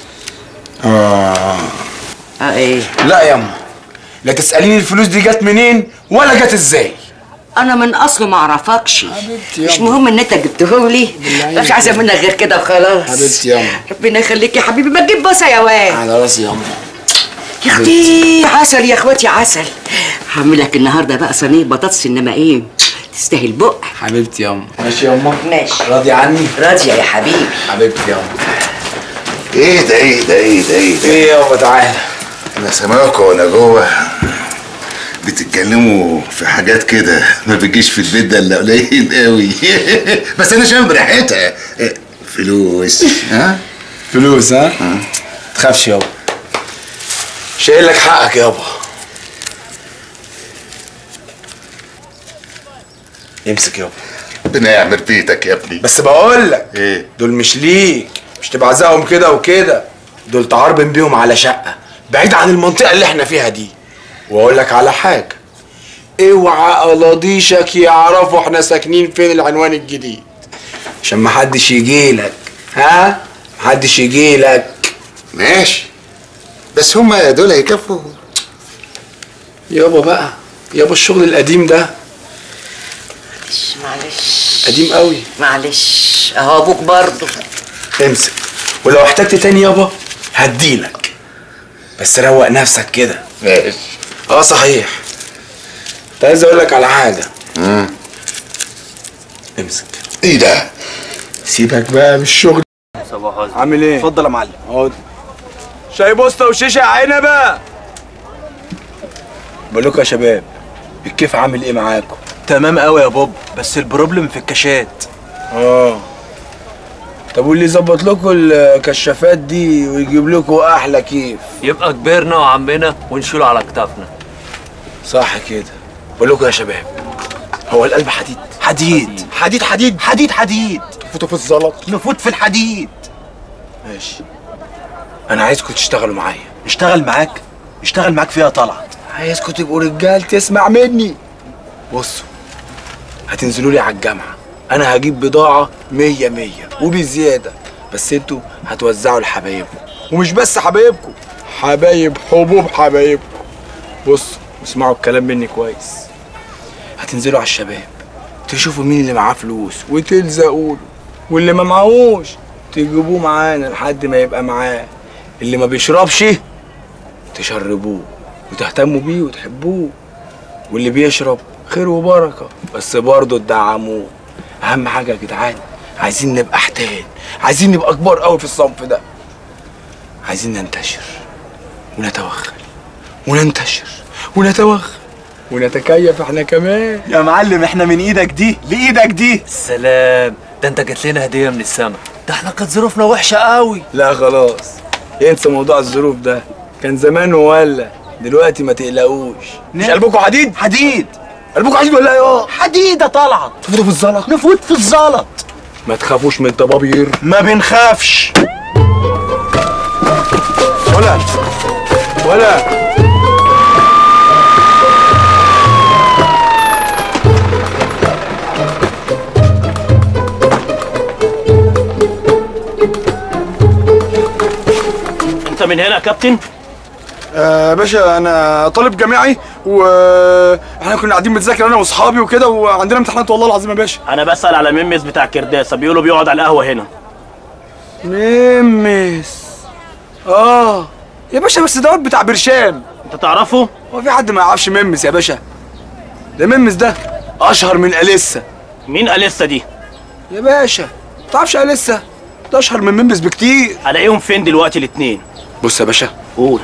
اه اه ايه لا يا اما لا تساليني الفلوس دي جت منين ولا جت ازاي انا من اصله ما اعرفكش حبيبتي مش مهم ان انت جبتهم لي مش عايزه منك غير كده وخلاص حبيبتي يا اما ربنا يخليك يا حبيبي ما تجيب بصه يا واد على راسي يا اما يا اختي عسل يا اخواتي عسل هعمل لك النهارده بقى صينيه بطاطس انما ايه تستاهل بق حبيبتي يا اما ماشي يا اما ماشي راضي عني راضيه يا حبيبي حبيبتي يا اما ايه ده ايه ده ايه ده ايه ده ايه يابا تعالى انا سامعكم وانا جوه بتتكلموا في حاجات كده ما بتجيش في البيت ده الا قليل قوي بس انا شامم ريحتها إيه، فلوس ها فلوس ها تخافش يابا شايل لك حقك يابا امسك يابا ربنا يعمر بيتك يا ابني بس بقول لك ايه دول مش ليك مش تبعزقهم كده وكده دول تعربن بيهم على شقه بعيد عن المنطقه اللي احنا فيها دي واقول لك على حاجه اوعى قلاضيشك يعرفوا احنا ساكنين فين العنوان الجديد عشان محدش يجيلك ها محدش يجيلك ماشي بس هما دول هيكفوا يابا بقى يابا الشغل القديم ده معلش قديم قوي معلش اهو ابوك برضه امسك ولو احتجت تاني يابا هديلك بس روق نفسك كده ماشي اه صحيح كنت عايز اقول لك على حاجه امم امسك ايه ده سيبك بقى من الشغل صباح الخير عامل ايه اتفضل يا معلم اقعد شاي بوسطه وشيشه عنبه بقول لكم يا شباب الكيف عامل ايه معاكم تمام قوي يا بوب بس البروبلم في الكاشات اه طب واللي يظبط لكم الكشافات دي ويجيب لكم احلى كيف يبقى كبرنا وعمنا ونشيله على كتافنا صح كده بقول لكم يا شباب هو القلب حديد حديد حديد حديد حديد حديد تفوتوا في الزلط نفوت في الحديد ماشي انا عايزكم تشتغلوا معايا نشتغل معاك نشتغل معاك فيها طلعت عايزكم تبقوا رجال تسمع مني بصوا هتنزلوا لي على الجامعة أنا هجيب بضاعة مية مية وبزيادة بس انتوا هتوزعوا لحبايبكم ومش بس حبايبكم حبايب حبوب حبايبكم بصوا اسمعوا الكلام مني كويس هتنزلوا على الشباب تشوفوا مين اللي معاه فلوس وتلزقوا له واللي ما معهوش تجيبوه معانا لحد ما يبقى معاه اللي ما بيشربش تشربوه وتهتموا بيه وتحبوه واللي بيشرب خير وبركه بس برضه تدعموه اهم حاجه يا جدعان عايزين نبقى احتال عايزين نبقى كبار قوي في الصنف ده عايزين ننتشر ونتوغل وننتشر ونتوغل ونتكيف احنا كمان يا معلم احنا من ايدك دي لايدك دي سلام ده انت جات لنا هديه من السما ده احنا كانت ظروفنا وحشه قوي لا خلاص ينسى موضوع الظروف ده كان زمان ولا دلوقتي ما تقلقوش مش قلبكم حديد حديد قلبكم حديد ولا ايه حديده طلعت تفوتوا في الزلط نفوت في الزلط ما تخافوش من الضبابير ما بنخافش ولا ولا انت من هنا يا كابتن آه باشا انا طالب جامعي واحنا كنا قاعدين بنذاكر انا واصحابي وكده وعندنا امتحانات والله العظيم يا باشا انا بسال على ميمس بتاع كرداسه بيقولوا بيقعد على القهوه هنا ميمس اه يا باشا بس دوت بتاع برشام انت تعرفه هو في حد ما يعرفش ميمس يا باشا ده ميمس ده اشهر من اليسا مين اليسا دي يا باشا ما تعرفش اليسا ده اشهر من ميمس بكتير الاقيهم فين دلوقتي الاتنين بص يا باشا قول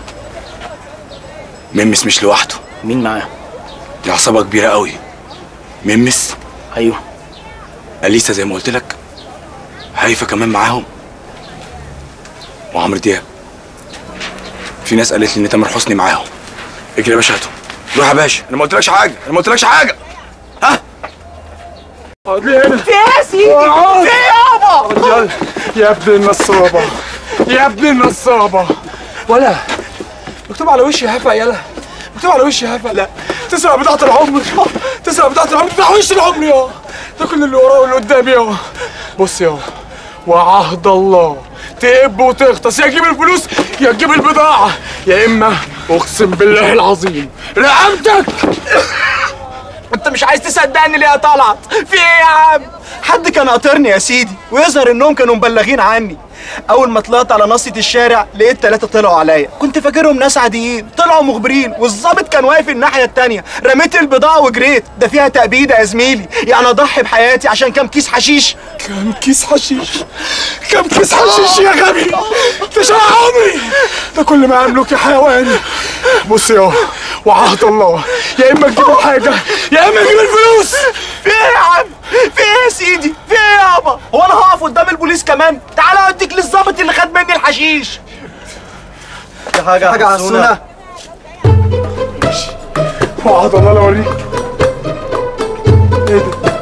ميمس مش لوحده مين معاه دي عصابه كبيره قوي ميمس ايوه اليسا زي ما قلت لك هيفا كمان معاهم وعمرو دياب في ناس قالت لي ان تامر حسني معاهم اجري يا باشا هاتهم روح يا باشا انا ما قلتلكش حاجه انا ما قلتلكش حاجه ها اقعد لي هنا في ايه يا سيدي اقعد. في ايه يابا يلا يا ابن النصابه يا ابن النصابه ولا مكتوب على وشي هفا يلا مكتوب على وشي هفا لا تسرق بضاعة العمر تسرق بضاعة العمر بتاع وش العمر يا ده كل اللي وراه واللي قدامي يا بص يا وعهد الله تقب وتغطس يا تجيب الفلوس يا تجيب البضاعة يا إما أقسم بالله العظيم رقبتك انت مش عايز تصدقني ليه يا طلعت في ايه يا عم حد كان قاطرني يا سيدي ويظهر انهم كانوا مبلغين عني اول ما طلعت على ناصية الشارع لقيت ثلاثة طلعوا عليا كنت فاكرهم ناس عاديين طلعوا مخبرين والظابط كان واقف الناحية التانية رميت البضاعة وجريت ده فيها تأبيدة يا زميلي يعني اضحي بحياتي عشان كام كيس حشيش كام كيس حشيش كام كيس حشيش يا غبي ده شرع عمري ده كل ما املك يا حيوان بص يا وعهد الله يا اما تجيب الحاجه يا اما تجيب الفلوس في ايه يا عم في ايه يا سيدي في ايه يابا هو انا هقف قدام البوليس كمان تعالى اوديك للظابط اللي خد مني الحشيش في حاجه حاجة عسولة وعهد الله لو اوريك ايه ده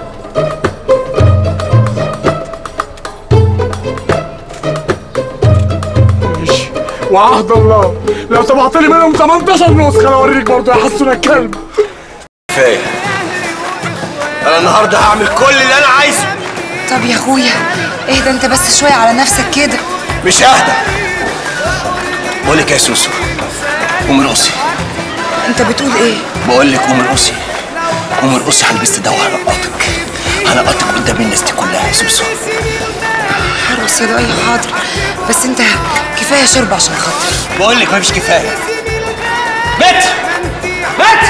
ماشي وعهد الله لو طبعت لي منهم 18 نسخه انا اوريك برضه يا حسون الكلب كفايه انا النهارده هعمل كل اللي انا عايزه طب يا اخويا اهدى انت بس شويه على نفسك كده مش اهدى بقول لك يا سوسو قومي ارقصي انت بتقول ايه بقول لك قومي ارقصي قومي ارقصي هلبس ده وهنقطك هنقطك قدام الناس دي كلها يا سوسو حرص يا لؤي حاضر بس انت كفايه شرب عشان خاطري بقول لك مفيش كفايه بت بت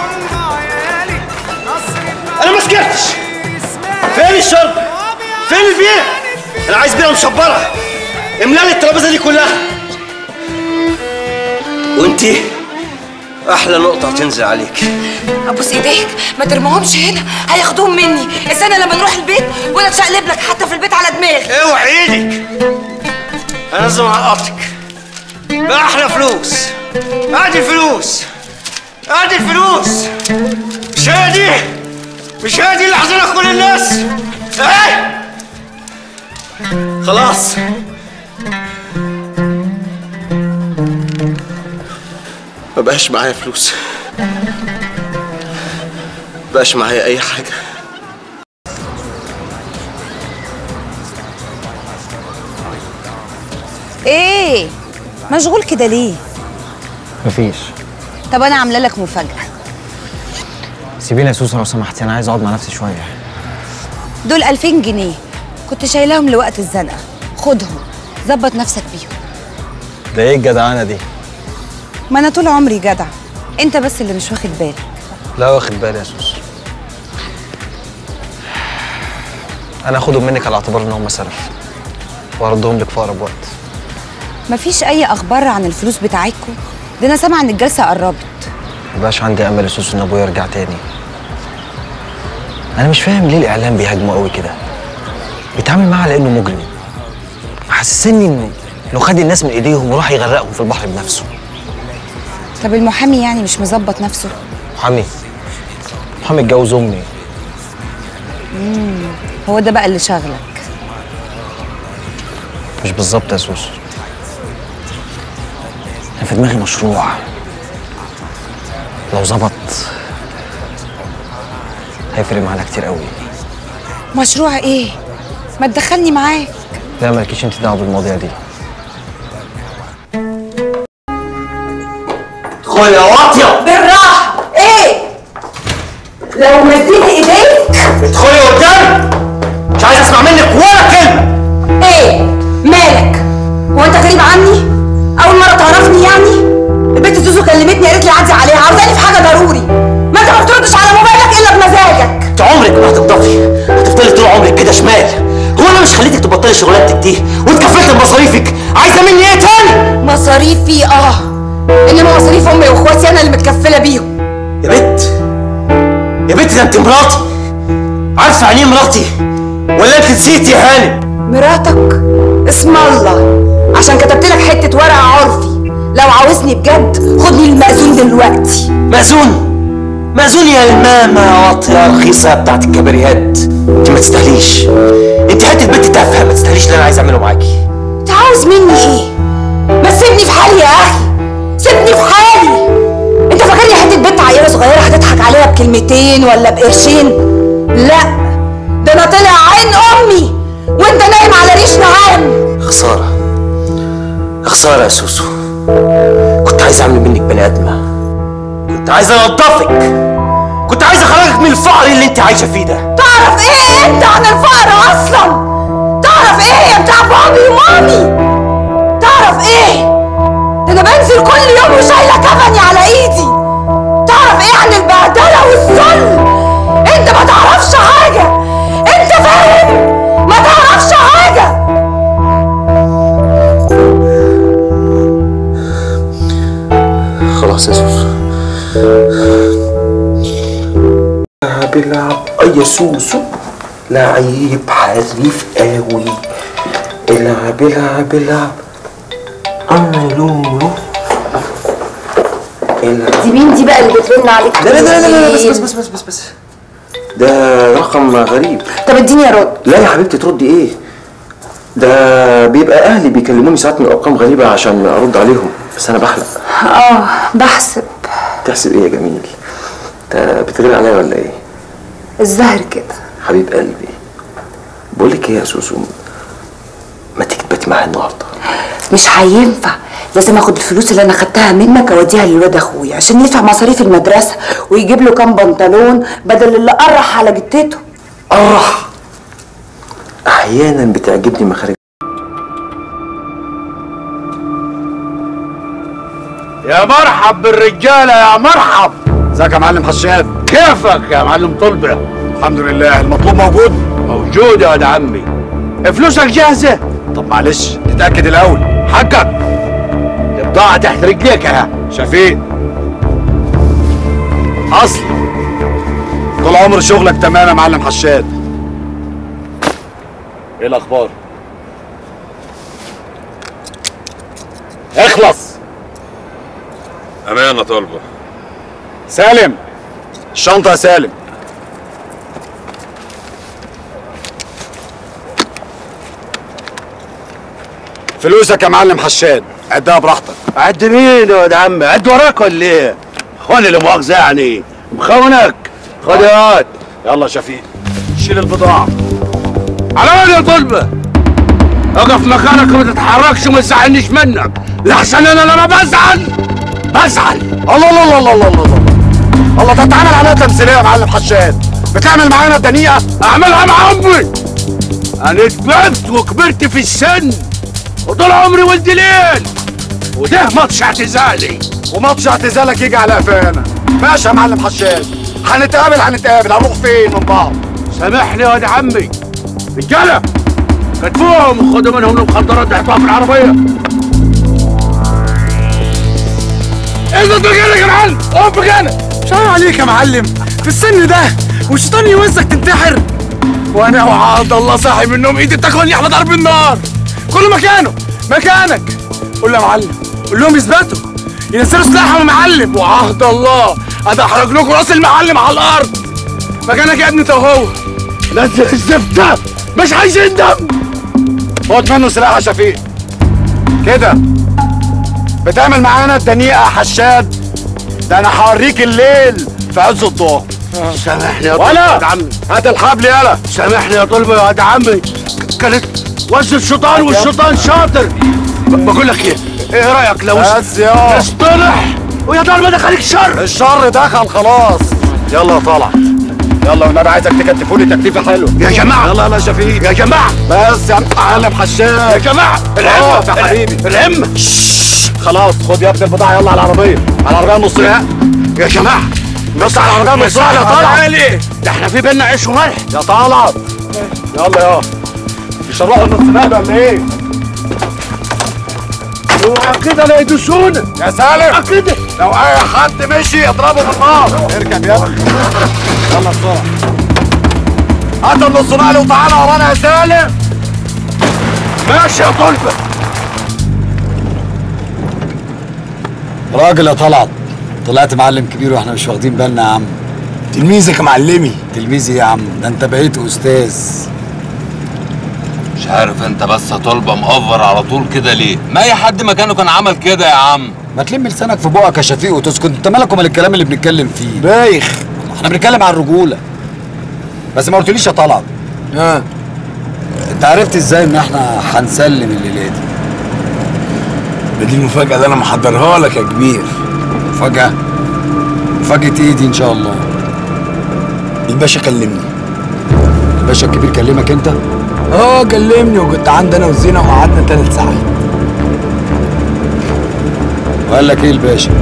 انا ما سكرتش فين الشرب فين البيره انا عايز بيره مشبره املا لي الترابيزه دي كلها وانتي احلى نقطه هتنزل عليك ابوس ايديك ما ترميهمش هنا هياخدوهم مني استنى لما نروح البيت وانا اتشقلب لك حتى في البيت على دماغي اوعي ايدك انا لازم اعقطك باحلى فلوس ادي الفلوس ادي الفلوس مش هي دي مش هي دي اللي حزنك كل الناس ايه خلاص ما بقاش معايا فلوس بقاش معايا اي حاجه ايه مشغول كده ليه مفيش طب انا عامله لك مفاجاه سيبيني يا سوسه لو سمحتي انا عايز اقعد مع نفسي شويه دول 2000 جنيه كنت شايلاهم لوقت الزنقه خدهم ظبط نفسك بيهم ده ايه الجدعانه دي ما انا طول عمري جدع انت بس اللي مش واخد بالك لا واخد بالي يا سوسه انا اخدهم منك على اعتبار ان هم سلف واردهم لك في اقرب وقت مفيش اي اخبار عن الفلوس بتاعتكم ده انا سامعه ان الجلسه قربت مبقاش عندي امل يا سوسو ان ابويا يرجع تاني انا مش فاهم ليه الاعلام بيهاجمه قوي كده بيتعامل معاه على انه مجرم محسسني انه انه خد الناس من ايديهم وراح يغرقهم في البحر بنفسه طب المحامي يعني مش مظبط نفسه محامي محامي اتجوز امي مم. هو ده بقى اللي شغلك مش بالظبط يا سوسو انا في دماغي مشروع لو ظبط هيفرق معانا كتير قوي مشروع ايه ما تدخلني معاك لا مالكيش انت دعوه بالمواضيع دي ادخلي يا واطيه بالراحه ايه لو مديت ايديك ادخلي قدامي مش عايز اسمع منك ولا كلمه ايه مالك هو انت غريب عني اول مره تعرفني يعني البنت زوزو كلمتني قالت لي عدي عليها عاوزاني في حاجه ضروري ما انت ما بتردش على موبايلك الا بمزاجك انت عمرك ما هتنضفي هتفضلي طول عمرك كده شمال هو انا مش خليتك تبطلي شغلانتك دي واتكفلت بمصاريفك عايزه مني ايه تاني مصاريفي اه انما مصاريف امي واخواتي انا اللي متكفله بيهم يا بنت يا بنت ده انت مراتي عارفه يعني ايه مراتي ولا انت نسيتي يا هانم مراتك اسم الله عشان كتبت لك حته ورقه عرفي لو عاوزني بجد خدني المأذون دلوقتي مأذون مأذون يا الماما يا واطيه رخيصه بتاعت الكباريهات انت ما تستاهليش انت حته بنت تافهه ما تستاهليش اللي انا عايز اعمله معاكي انت عاوز مني ايه ما تسيبني في حالي يا اخي سيبني في حالي انت فاكرني حته بنت عيله صغيره هتضحك عليها بكلمتين ولا بقرشين لا ده انا طلع عين امي وانت نايم على ريش نعام خساره خساره يا سوسو كنت عايز اعمل منك بني ادمه كنت عايز انضفك كنت عايز اخرجك من الفقر اللي انت عايشه فيه ده تعرف ايه انت عن الفقر اصلا تعرف ايه يا بتاع بابي ومامي تعرف ايه ده انا بنزل كل يوم وشايله كفني على ايدي تعرف ايه عن البهدله والذل انت ما تعرفش حاجه انت فاهم ما تعرفش حاجه خلاص يا سوسو لعب العب اي يا سوسو لعيب حريف قوي العب العب العب انا لولو العب دي مين دي بقى اللي بترن عليك لا لا لا لا لا بس كتير؟ بس بس بس بس بس ده رقم غريب طب اديني يا رد لا يا حبيبتي تردي ايه ده بيبقى اهلي بيكلموني ساعات من ارقام غريبه عشان ارد عليهم بس انا بحلق اه بحسب تحسب ايه يا جميل انت بتغير عليا ولا ايه الزهر كده حبيب قلبي بقول لك ايه يا سوسو ما تيجي تباتي معايا النهارده مش هينفع لازم اخد الفلوس اللي انا خدتها منك اوديها للواد اخويا عشان يدفع مصاريف المدرسه ويجيب له كام بنطلون بدل اللي قرح على جتته قرح احيانا بتعجبني مخارج يا مرحب بالرجاله يا مرحب ازيك يا معلم حشاد كيفك يا معلم طلبه الحمد لله المطلوب موجود موجود يا ولد عمي فلوسك جاهزه طب معلش نتاكد الاول حقك البضاعه تحت رجليك اهي شفيق اصل طول عمر شغلك تمام يا معلم حشاد ايه الاخبار اخلص أمانة طالبة سالم الشنطه يا سالم فلوسك يا معلم حشاد عدها براحتك عد مين يا ولد عمي عد وراك ولا ايه وانا اللي مؤاخذه يعني مخونك خد يا واد يلا شفيق شيل البضاعه على وين يا طلبه اقف مكانك وما تتحركش وما تزعلنيش منك لحسن انا لما بزعل بزعل الله الله الله الله الله الله الله ده بتعمل عليها تمثيليه يا معلم حشاد بتعمل معانا دنيئه اعملها مع امي انا كبرت وكبرت في السن وطول عمري ولد ليل وده ماتش اعتزالي وماتش اعتزالك يجي على قفانا ماشي يا معلم حشاد هنتقابل هنتقابل هنروح فين من بعض سامحني يا واد عمي رجاله كتفوهم وخدوا منهم المخدرات اللي حطوها في العربيه اثبت مكانك يا معلم اقف مكانك شاور عليك يا معلم في السن ده والشيطان يوزك تنتحر وانا وعاد الله صاحي من النوم ايدي تاكلني على ضرب النار كل مكانه مكانك قول له يا معلم قول لهم يثبتوا ينزلوا سلاحهم يا معلم وعهد الله ادحرج لكم راس المعلم على الارض مكانك يا ابني انت وهو نزل الزفت ده مش عايزين دم خد منه سلاح يا شفيق كده بتعمل معانا الدنيئة يا حشاد ده انا هوريك الليل في عز الضوء سامحني يا ولا طلبة عمي هات الحبل يالا سامحني يا طلبة يا واد عمي كانت وز الشيطان والشيطان شاطر ب- بقول لك ايه ايه رايك لو بس يا اصطلح ويا دار ما دخلك شر الشر دخل خلاص يلا يا طلعت يلا والنبي عايزك تكتفوا لي تكتيفه حلوه يا جماعة. يلا يلا يا شفيق يا جماعة بس يا معلم حشاد يا جماعة اقف الهمة يا حبيبي الهمة خلاص خد يا ابني البضاعه يلا على العربيه على العربيه نص يا يا جماعة بص على العربيه نص يا طلعت علي ده احنا في بينا عيش وملح يا طلعت يلا يا مش هنروح نص نهل ولا ايه؟ اوعى كده لا يدوسونا يا سالم كده لو اي حد مشي اضربه بالنار اركب يا ابني يلا بسرعه هات النص نقل وتعالى ورانا يا سالم ماشي يا طلبة راجل يا طلعت طلعت معلم كبير واحنا مش واخدين بالنا يا عم تلميذك يا معلمي تلميذي يا عم ده انت بقيت استاذ مش عارف انت بس يا طلبة مقفر على طول كده ليه؟ ما اي حد مكانه كان عمل كده يا عم ما تلم لسانك في بقك يا شفيق وتسكت انت مالك ومال الكلام اللي بنتكلم فيه بايخ احنا بنتكلم عن الرجوله بس ما قلتليش يا طلعت اه انت عرفت ازاي ان احنا هنسلم الليله دي ده دي المفاجأة اللي أنا محضرها لك يا كبير مفاجأة مفاجأة ايه دي ان شاء الله الباشا كلمني الباشا الكبير كلمك انت اه كلمني وكنت عندي أنا وزينة وقعدنا تلات ساعات وقال لك ايه الباشا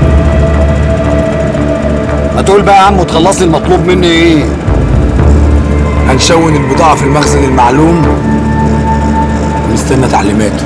ما تقول بقى يا عم وتخلص لي المطلوب مني ايه هنشون البضاعة في المخزن المعلوم ونستنى تعليماته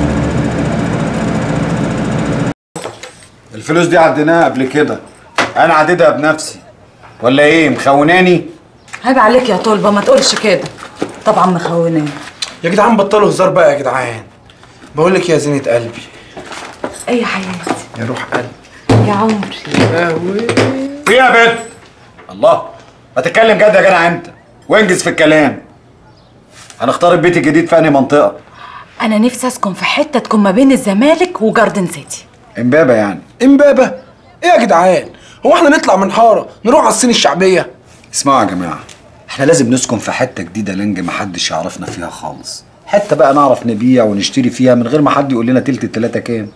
الفلوس دي عديناها قبل كده انا عديدها بنفسي ولا ايه مخوناني عيب عليك يا طلبة ما تقولش كده طبعا مخونين يا جدعان بطلوا هزار بقى يا جدعان بقول لك يا زينة قلبي اي حياتي يا روح قلبي يا عمري ايه يا بنت الله ما تتكلم جد يا جدع انت وانجز في الكلام هنختار البيت الجديد في انهي منطقه انا نفسي اسكن في حته تكون ما بين الزمالك وجاردن سيتي امبابه يعني امبابة ايه يا جدعان هو احنا نطلع من حارة نروح على الصين الشعبية اسمعوا يا جماعه احنا لازم نسكن في حته جديده لنج محدش يعرفنا فيها خالص حته بقى نعرف نبيع ونشتري فيها من غير ما حد يقول لنا تلت التلاته كام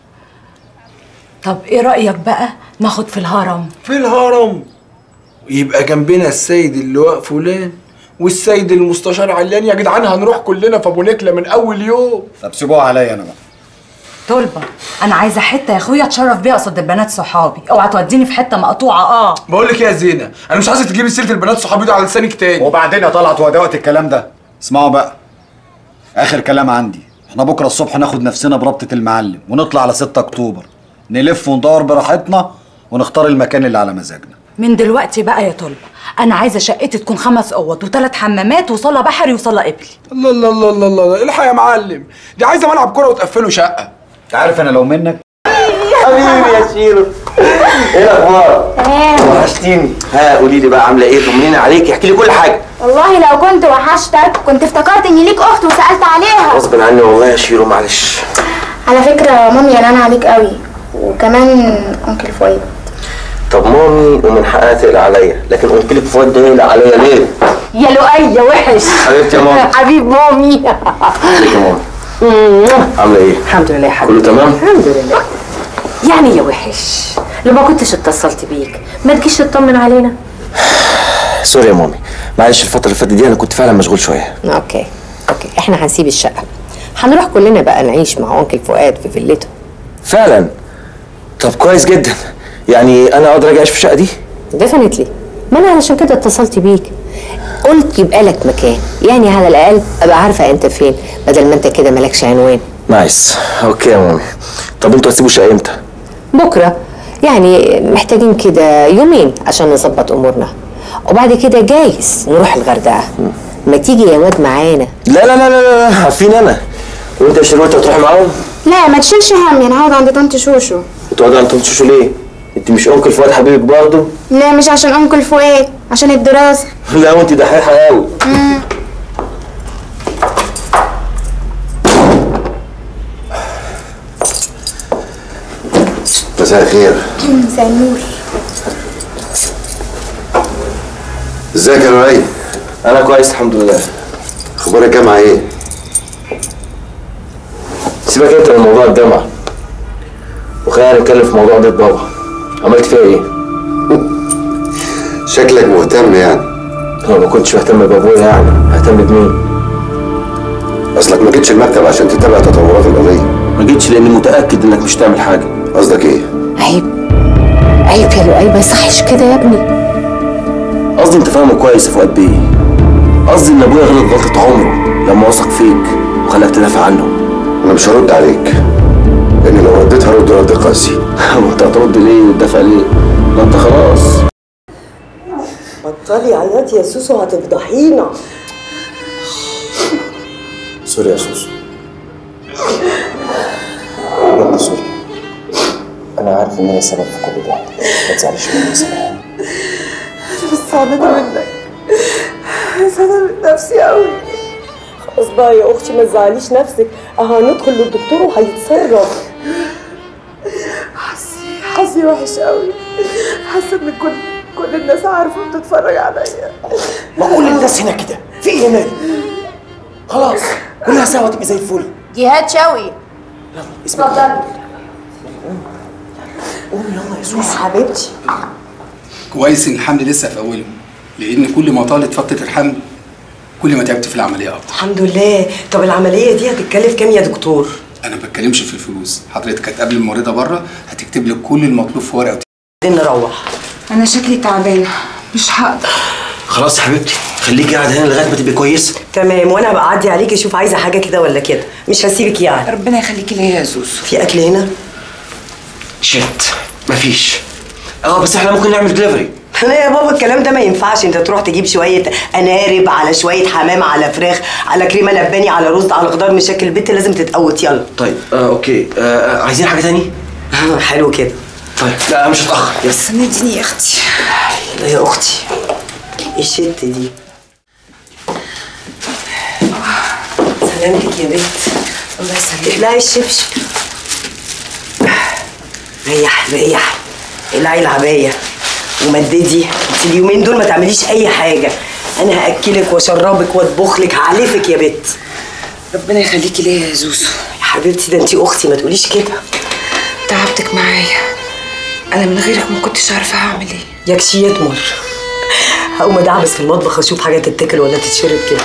طب ايه رايك بقى ناخد في الهرم في الهرم يبقى جنبنا السيد اللواء فلان والسيد المستشار علان يا جدعان هنروح كلنا في ابو نكله من اول يوم طب سيبوها عليا انا بقى طلبة انا عايزه حته يا اخويا اتشرف بيها قصاد البنات صحابي اوعى توديني في حته مقطوعه اه بقول لك ايه يا زينه انا مش عايزك تجيبي سيره البنات صحابي دول على لسانك تاني وبعدين يا طلعت هو ده وقت الكلام ده اسمعوا بقى اخر كلام عندي احنا بكره الصبح ناخد نفسنا بربطه المعلم ونطلع على 6 اكتوبر نلف وندور براحتنا ونختار المكان اللي على مزاجنا من دلوقتي بقى يا طلبة انا عايزه شقتي تكون خمس اوض وثلاث حمامات وصاله بحري وصاله قبلي الله الله الله الله الله الحق يا معلم دي عايزه ملعب كوره وتقفله شقه انت عارف انا لو منك حبيبي يا شيرو ايه الاخبار؟ وحشتيني ها قولي لي بقى عامله ايه طمنيني عليكي احكي لي كل حاجه والله لو كنت وحشتك كنت افتكرت ان ليك اخت وسالت عليها غصب عني والله يا شيرو معلش على فكره مامي قلقانه عليك قوي وكمان انكل فؤاد طب مامي ومن حقها تقلق عليا لكن قلت لك فؤاد ده يقلق عليا ليه؟ يا لؤي يا وحش حبيبتي يا ماما. حبيب مامي ازيك يا ماما عامله ايه؟ الحمد لله يا حبيبي كله تمام؟ الحمد لله يعني يا وحش لو ما كنتش اتصلت بيك ما تجيش تطمن علينا سوري يا مامي معلش الفتره اللي فاتت دي انا كنت فعلا مشغول شويه اوكي اوكي احنا هنسيب الشقه هنروح كلنا بقى نعيش مع انكل فؤاد في فيلته فعلا طب كويس جدا يعني انا اقدر اجي اعيش في الشقه دي؟ ديفنتلي ما انا علشان كده اتصلت بيك قلت يبقى لك مكان يعني على الاقل ابقى عارفه انت فين بدل ما انت كده مالكش عنوان نايس اوكي يا مامي طب انتوا هتسيبوا الشقه امتى؟ بكره يعني محتاجين كده يومين عشان نظبط امورنا وبعد كده جايز نروح الغردقه ما تيجي يا واد معانا لا لا لا لا لا عارفين انا وانت يا شروق هتروحي معاهم؟ لا ما تشيلش هم انا هقعد عند طنط شوشو وتقعدوا عند طنط شوشو ليه؟ انت مش انكل فؤاد حبيبك برضه؟ لا مش عشان انكل فؤاد عشان الدراسه لا وانت دحيحه قوي مم. مساء الخير مساء النور ازيك يا لؤي انا كويس الحمد لله اخبار الجامعه ايه سيبك انت من موضوع الجامعه وخلينا نتكلم في موضوع بيت بابا عملت فيها ايه؟ شكلك مهتم يعني انا ما كنتش مهتم بابويا يعني ههتم بمين؟ اصلك ما جيتش المكتب عشان تتابع تطورات القضيه ما جيتش لاني متاكد انك مش تعمل حاجه قصدك ايه؟ عيب عيب يا لؤي ما يصحش كده يا ابني قصدي انت فاهمه كويس يا فؤاد بيه قصدي ان ابويا غلط غلطه عمره لما وثق فيك وخلاك تدافع عنه انا مش هرد عليك لان لو رديت هرد رد قاسي وانت هترد ليه وتدافع ليه؟ ما انت خلاص بطلي عياط يا سوسو هتفضحينا سوري يا سوسو بجد سوري انا عارف ان انا السبب في كل ده ما تزعليش مني يا سلام انا بس زعلانه منك زعلانه من نفسي قوي خلاص بقى يا اختي ما تزعليش نفسك اه هندخل للدكتور وهيتصرف حظي حظي وحش قوي حاسه ان كل كل الناس عارفه بتتفرج عليا ما كل الناس هنا كده في ايه يا مالك خلاص كلها سوا تبقى زي الفل جهاد شوقي اسمع اتفضلي قومي يلا يا سوسو حبيبتي كويس ان الحمل لسه في اوله لان كل ما طالت فتره الحمل كل ما تعبت في العمليه اكتر الحمد لله طب العمليه دي هتتكلف كام يا دكتور انا ما بتكلمش في الفلوس حضرتك هتقابل الممرضه بره هتكتب لك كل المطلوب في ورقه نروح انا شكلي تعبانه مش هقدر خلاص يا حبيبتي خليكي قاعده هنا لغايه ما تبقي كويسه تمام وانا هبقى اعدي عليكي اشوف عايزه حاجه كده ولا كده مش هسيبك يعني ربنا يخليكي ليا يا زوزو في اكل هنا شت مفيش اه بس احنا ممكن نعمل دليفري لا يا بابا الكلام ده ما ينفعش انت تروح تجيب شويه انارب على شويه حمام على فراخ على كريمه لباني على رز على خضار مشاكل البيت لازم تتقوت يلا طيب آه اوكي آه آه، عايزين حاجه تاني حلو كده طيب لا مش هتاخر يس سنديني يا اختي لا يا اختي ايه الشت دي سلامتك يا بنت الله يسلمك لا الشبشب ريح ريح العي العبايه ومددي انت اليومين دول ما تعمليش اي حاجه انا هاكلك واشربك واطبخ لك هعلفك يا بنت ربنا يخليكي ليا يا زوزو يا حبيبتي ده انت اختي ما تقوليش كده تعبتك معايا انا من غيرك ما كنتش عارفه هعمل ايه يكشي يتمر هقوم ادعبس في المطبخ اشوف حاجه تتاكل ولا تتشرب كده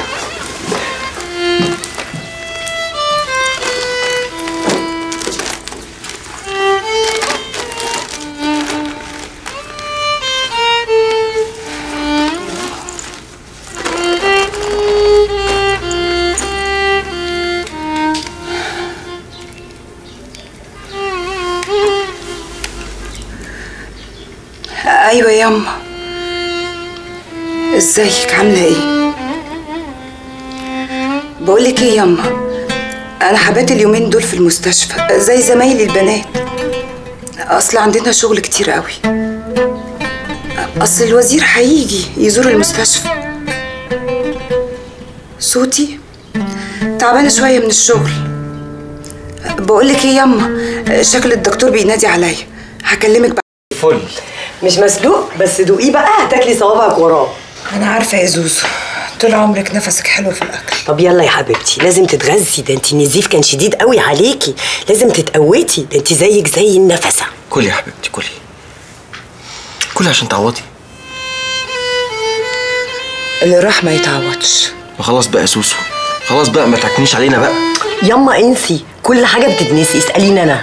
ايوه ياما ازيك عامله ايه بقولك ايه ياما انا حبات اليومين دول في المستشفى زي زمايلي البنات اصل عندنا شغل كتير قوي اصل الوزير هيجي يزور المستشفى صوتي تعبانه شويه من الشغل بقولك ايه ياما شكل الدكتور بينادي عليا هكلمك بعد فل مش مسلوق بس دوقيه بقى هتاكلي صوابعك وراه انا عارفه يا زوزو طول عمرك نفسك حلو في الاكل طب يلا يا حبيبتي لازم تتغذي ده انت النزيف كان شديد قوي عليكي لازم تتقوتي ده انت زيك زي النفسه كلي يا حبيبتي كلي كلي عشان تعوضي اللي راح ما يتعوضش ما خلاص بقى يا سوسو خلاص بقى ما تعكنيش علينا بقى ياما انسي كل حاجه بتتنسي اساليني انا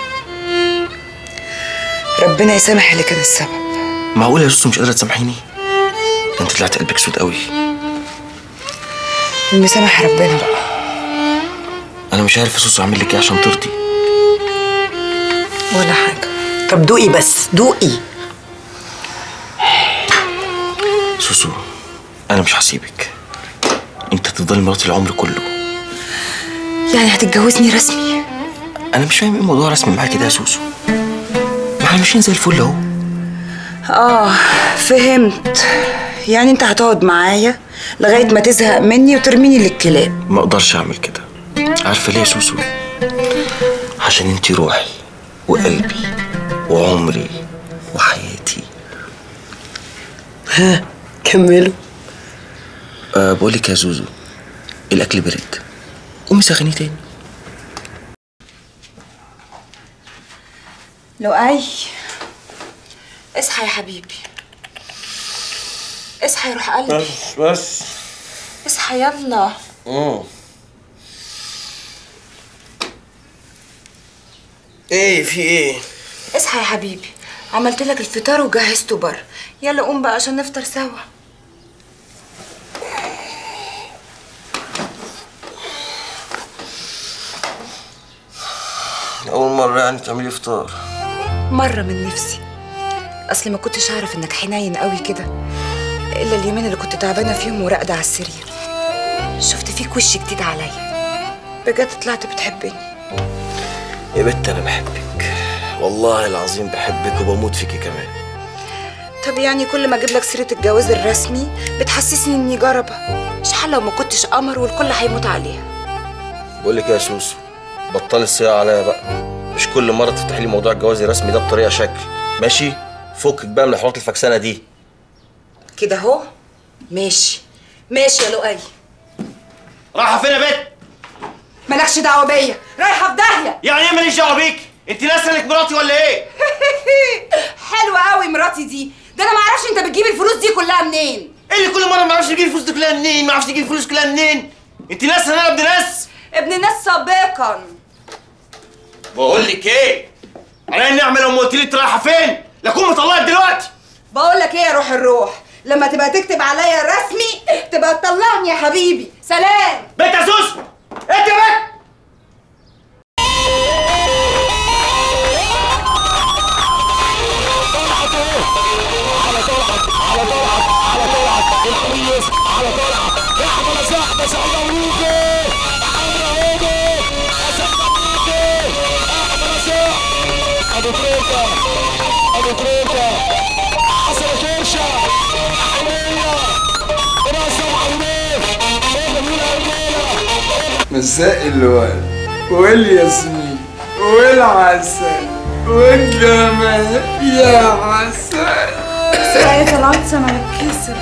ربنا يسامح اللي كان السبب معقول يا سوسو مش قادره تسامحيني ده انت طلعت قلبك سود قوي المسامح ربنا بقى انا مش عارف يا سوسو اعمل لك ايه عشان ترضي ولا حاجه طب دوقي بس دوقي سوسو انا مش هسيبك انت تفضلي مراتي العمر كله يعني هتتجوزني رسمي انا مش فاهم ايه موضوع رسمي معاك كده يا سوسو ما احنا ماشيين زي الفل اهو اه فهمت يعني انت هتقعد معايا لغايه ما تزهق مني وترميني للكلاب ما اقدرش اعمل كده عارفه ليه يا سوسو عشان انت روحي وقلبي وعمري وحياتي ها كملوا أه بقول لك يا زوزو الاكل برد قومي سخنيه تاني لؤي اصحى يا حبيبي اصحى يا روح قلبي بس بس اصحى يلا مم. ايه في ايه اصحى يا حبيبي عملت لك الفطار وجهزته بره يلا قوم بقى عشان نفطر سوا اول مره يعني تعملي فطار مرة من نفسي أصلي ما كنتش أعرف إنك حنين قوي كده إلا اليومين اللي كنت تعبانة فيهم وراقدة على السرير شفت فيك وش جديد عليا بجد طلعت بتحبني يا بت انا بحبك والله العظيم بحبك وبموت فيكي كمان طب يعني كل ما أجيب لك سيرة الجواز الرسمي بتحسسني إني جربة شحال لو ما كنتش قمر والكل هيموت عليها بقول لك إيه يا سوسو بطلي الصياعه عليا بقى مش كل مره تفتحي لي موضوع الجواز الرسمي ده بطريقه شكل ماشي فكك بقى من الحوارات الفكسانه دي كده أهو ماشي ماشي يا لؤي رايحه فين يا بت مالكش دعوة بيا رايحة في داهية يعني ايه ماليش دعوه بيك انت ناسه انك مراتي ولا ايه حلوة قوي مراتي دي ده انا ما اعرفش انت بتجيب الفلوس دي كلها منين ايه اللي كل مره ما اعرفش اجيب الفلوس دي كلها منين ما اعرفش اجيب الفلوس كلها منين انت ناسه ان انا ابن ناس ابن ناس سابقا بقول لك ايه على النعمه لو ما قلت لي انت رايحه فين لاكون مطلقك دلوقتي بقول لك ايه يا روح الروح لما تبقى تكتب عليا رسمي تبقى تطلعني يا حبيبي سلام بنت يا سوسو انت يا بنت ابو تريكه ابو تريكه حسن كرشه حنيه راسه معلومات مساء الورد والياسمين والعسل والجمال يا عسل ساعة طلعت ما اتكسر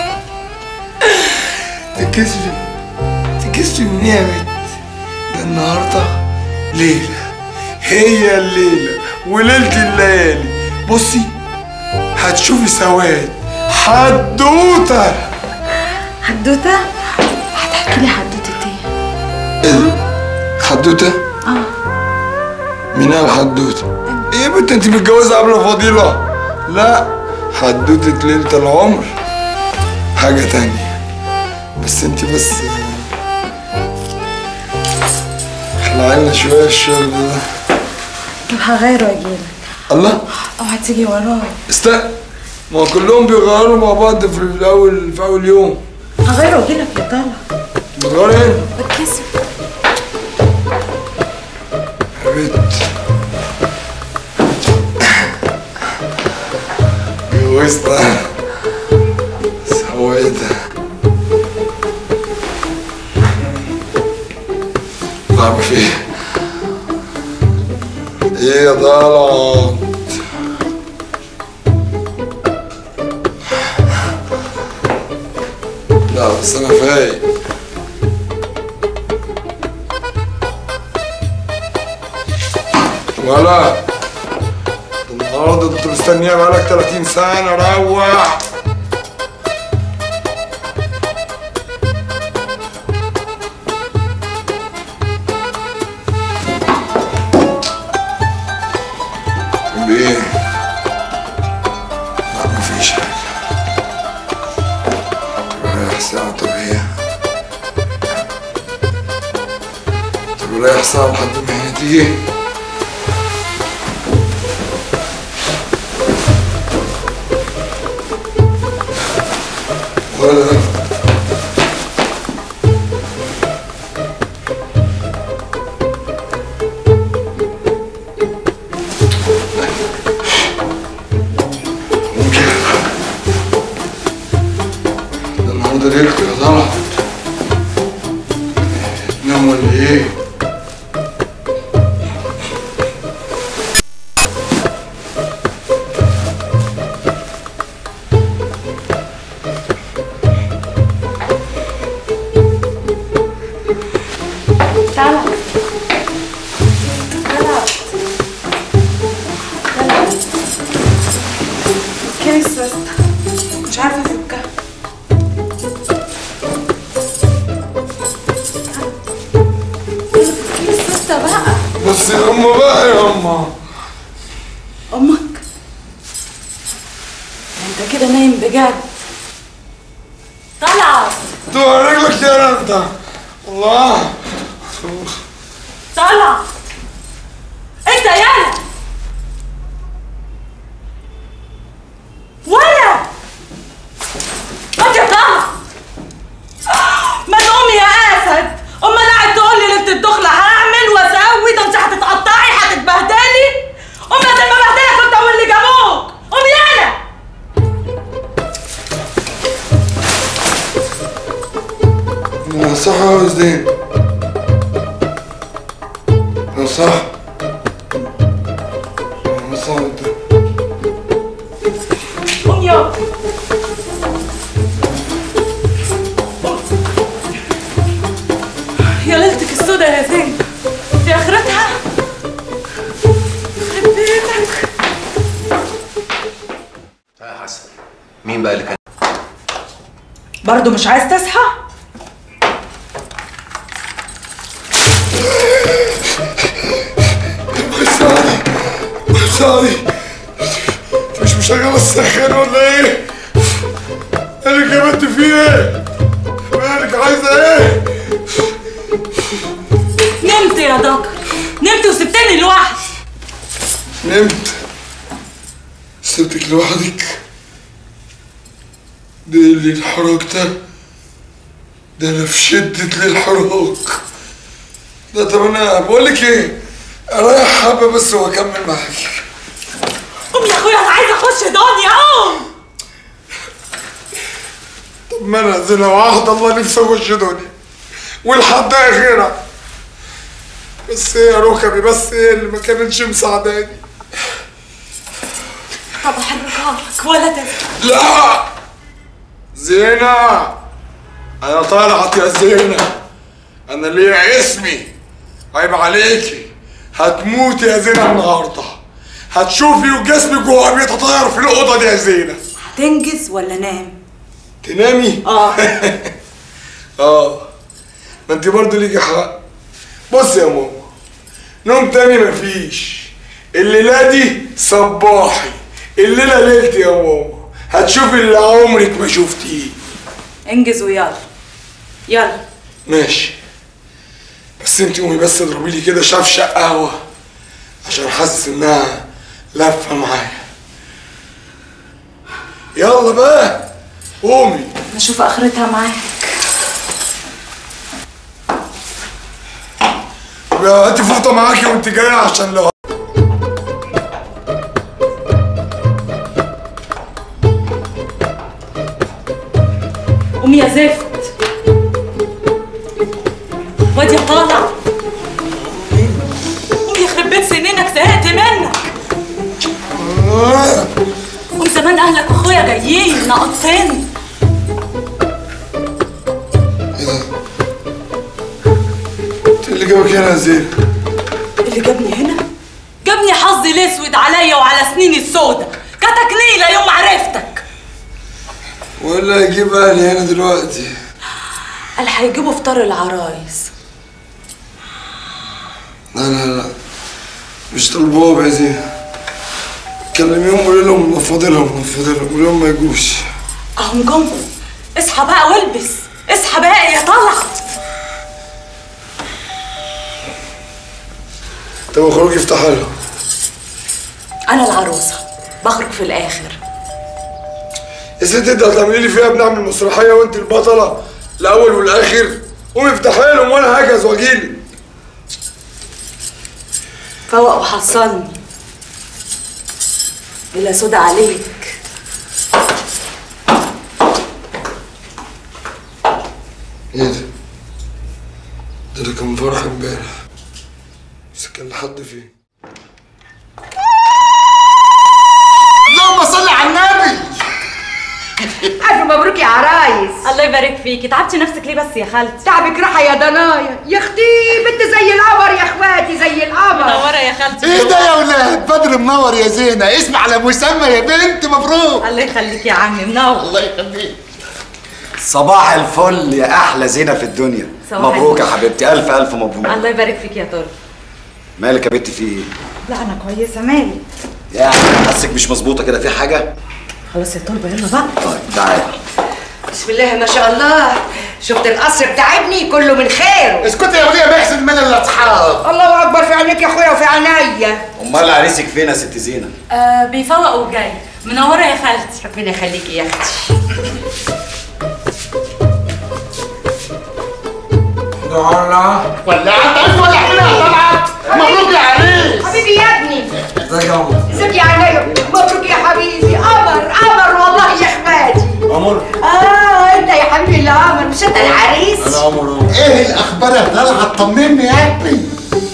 تكسفي تكسفي من ايه يا بنت ده النهارده ليلة هي الليلة وليلة الليالي بصي هتشوفي سواد حدوتة حدوتة هتحكي لي حدوتة ايه؟ ايه ده؟ حدوتة؟ اه مين قال حدوتة؟ ايه يا بنت انت متجوزة قبل فضيلة؟ لا حدوتة ليلة العمر حاجة تانية بس انت بس احلى لنا شوية الشغل ده طب هغير واجيلك الله او هتيجي ورايا استنى ما هو كلهم بيغيروا مع بعض في الاول في اول يوم هغير واجيلك يا طلع بتغيري ايه؟ بتكسر يا بنت جوزتها سويتها طب في ايه يا طلعت لا بس انا فايق ولا النهارده انت مستنيها بقالك 30 سنة روح ليه؟ لا مفيش حاجة رايح ساعة طبيعية ورايح ساعة لحد ما هي تيجي ولا ده النهارده ليلتك يا طلعت نام ولا ايه؟ تعالى تعالى كيس بس مش عارفه افكها كيس بس بقى بس يا اما بقى يا اما امك انت كده نايم بجد طلع تقع رجلك يا انت الله طلع انت يالا ولا انت طلع ما تقوم يا اسد امال قاعد تقول لي ليله الدخله هعمل واسوي ده انت هتتقطعي هتتبهدلي امال ده ما بهدلك انت واللي جابوك قوم يالا انا صح يا زين انا صح انا صح انت قوم يلا يا ليلتك السودا يا زين دي اخرتها يخرب بيتك يا حسن مين بقى اللي كان برضه مش عايز تصحى ساري ساري مش مشغل السخان ولا ايه؟ مالك يا بنت في ايه؟ مالك عايزه ايه؟ نمت يا دكر نمت وسبتني لوحدي نمت سبتك لوحدك ده اللي الحراك ده ده انا في شدة للحراك ده طب انا بقول لك ايه اريح حبة بس واكمل معاكي قوم يا اخويا انا عايزه اخش دنيا قوم طب ما انا زنا وعهد الله نفسي اخش دنيا والحد اخيرا بس هي ركبي بس هي اللي ما كانتش مساعداني طب احركها لك ولا تزعل لا زينة أنا طلعت يا زينة أنا ليا اسمي عيب عليكي هتموتي يا زينة النهاردة هتشوفي وجسمك وهو بيتطاير في الأوضة دي يا زينة هتنجز ولا نام تنامي؟ اه اه ما انت برضه ليكي حق بص يا ماما نوم تاني مفيش الليلة دي صباحي الليلة ليلتي يا ماما هتشوفي اللي عمرك ما شفتيه انجز ويلا يلا ماشي بس انت قومي بس اضربي لي كده شفشق قهوة عشان حاسس انها لفة معايا يلا بقى قومي نشوف اخرتها معاك يبقى هاتي فوطة معاكي وانت جاية عشان لو قوم يا زفت واد يا طالع قوم يخرب بيت سنينك زهقت منك قوم زمان اهلك واخويا جايين ناقصين انت اللي جابك هنا يا زين اللي جابني هنا جابني حظي الاسود عليا وعلى سنيني السودة كتكنيلة يوم ما عرفتك ولا هيجيب اهلي هنا دلوقتي قال هيجيبوا فطار العرايس لا لا لا مش طالبوها يا زين كلميهم قولي لهم نفضلهم نفضلهم قولي لهم ما يجوش اهم جم اصحى بقى والبس اصحى بقى يا طلعت طب اخرجي افتحي لها انا العروسه بخرج في الاخر يا ست انت هتعملي لي فيها بنعمل مسرحيه وانت البطله الاول والاخر قومي افتحي لهم وانا هجهز واجيلك فوق وحصلني بلا سود عليك ايه ده؟ ده ده كان فرح امبارح بس كان لحد فين؟ اللهم صل على النبي ألف مبروك يا عرايس الله يبارك فيكي تعبتي نفسك ليه بس يا خالتي تعبك راحة يا ضنايا يا اختي بنت زي القمر يا اخواتي زي القمر منورة يا خالتي ايه ده يا ولاد بدر منور يا زينه اسم على مسمى يا بنت مبروك الله يخليك يا عمي منور الله يخليك صباح الفل يا احلى زينه في الدنيا صباح مبروك يا الفل. حبيبتي الف الف مبروك الله يبارك فيك يا طارق مالك يا بنتي في ايه لا أنا كويسة مالي يعني حاسك مش مظبوطه كده في حاجه خلاص يا طلبة يلا بقى طيب تعالى بسم الله ما شاء الله شفت القصر بتاع ابني كله من خيره اسكتي يا وليه بيحسد من الاصحاب الله اكبر في عينيك يا اخويا وفي عينيا امال عريسك فين يا ست زينه آه بيفوق وجاي منورة يا خالتي ربنا يخليكي يا اختي ولع ولعت عايز ولع منها يا طلعت مبروك يا عريس حبيبي يا ابني ازيك يا عمر ازيك يا عينيا مبروك يا حبيبي قمر قمر والله يا اخواتي عمر اه انت يا حبيبي اللي قمر مش انت العريس انا عمر اهو ايه الاخبار يا طلعت طمني يا ابني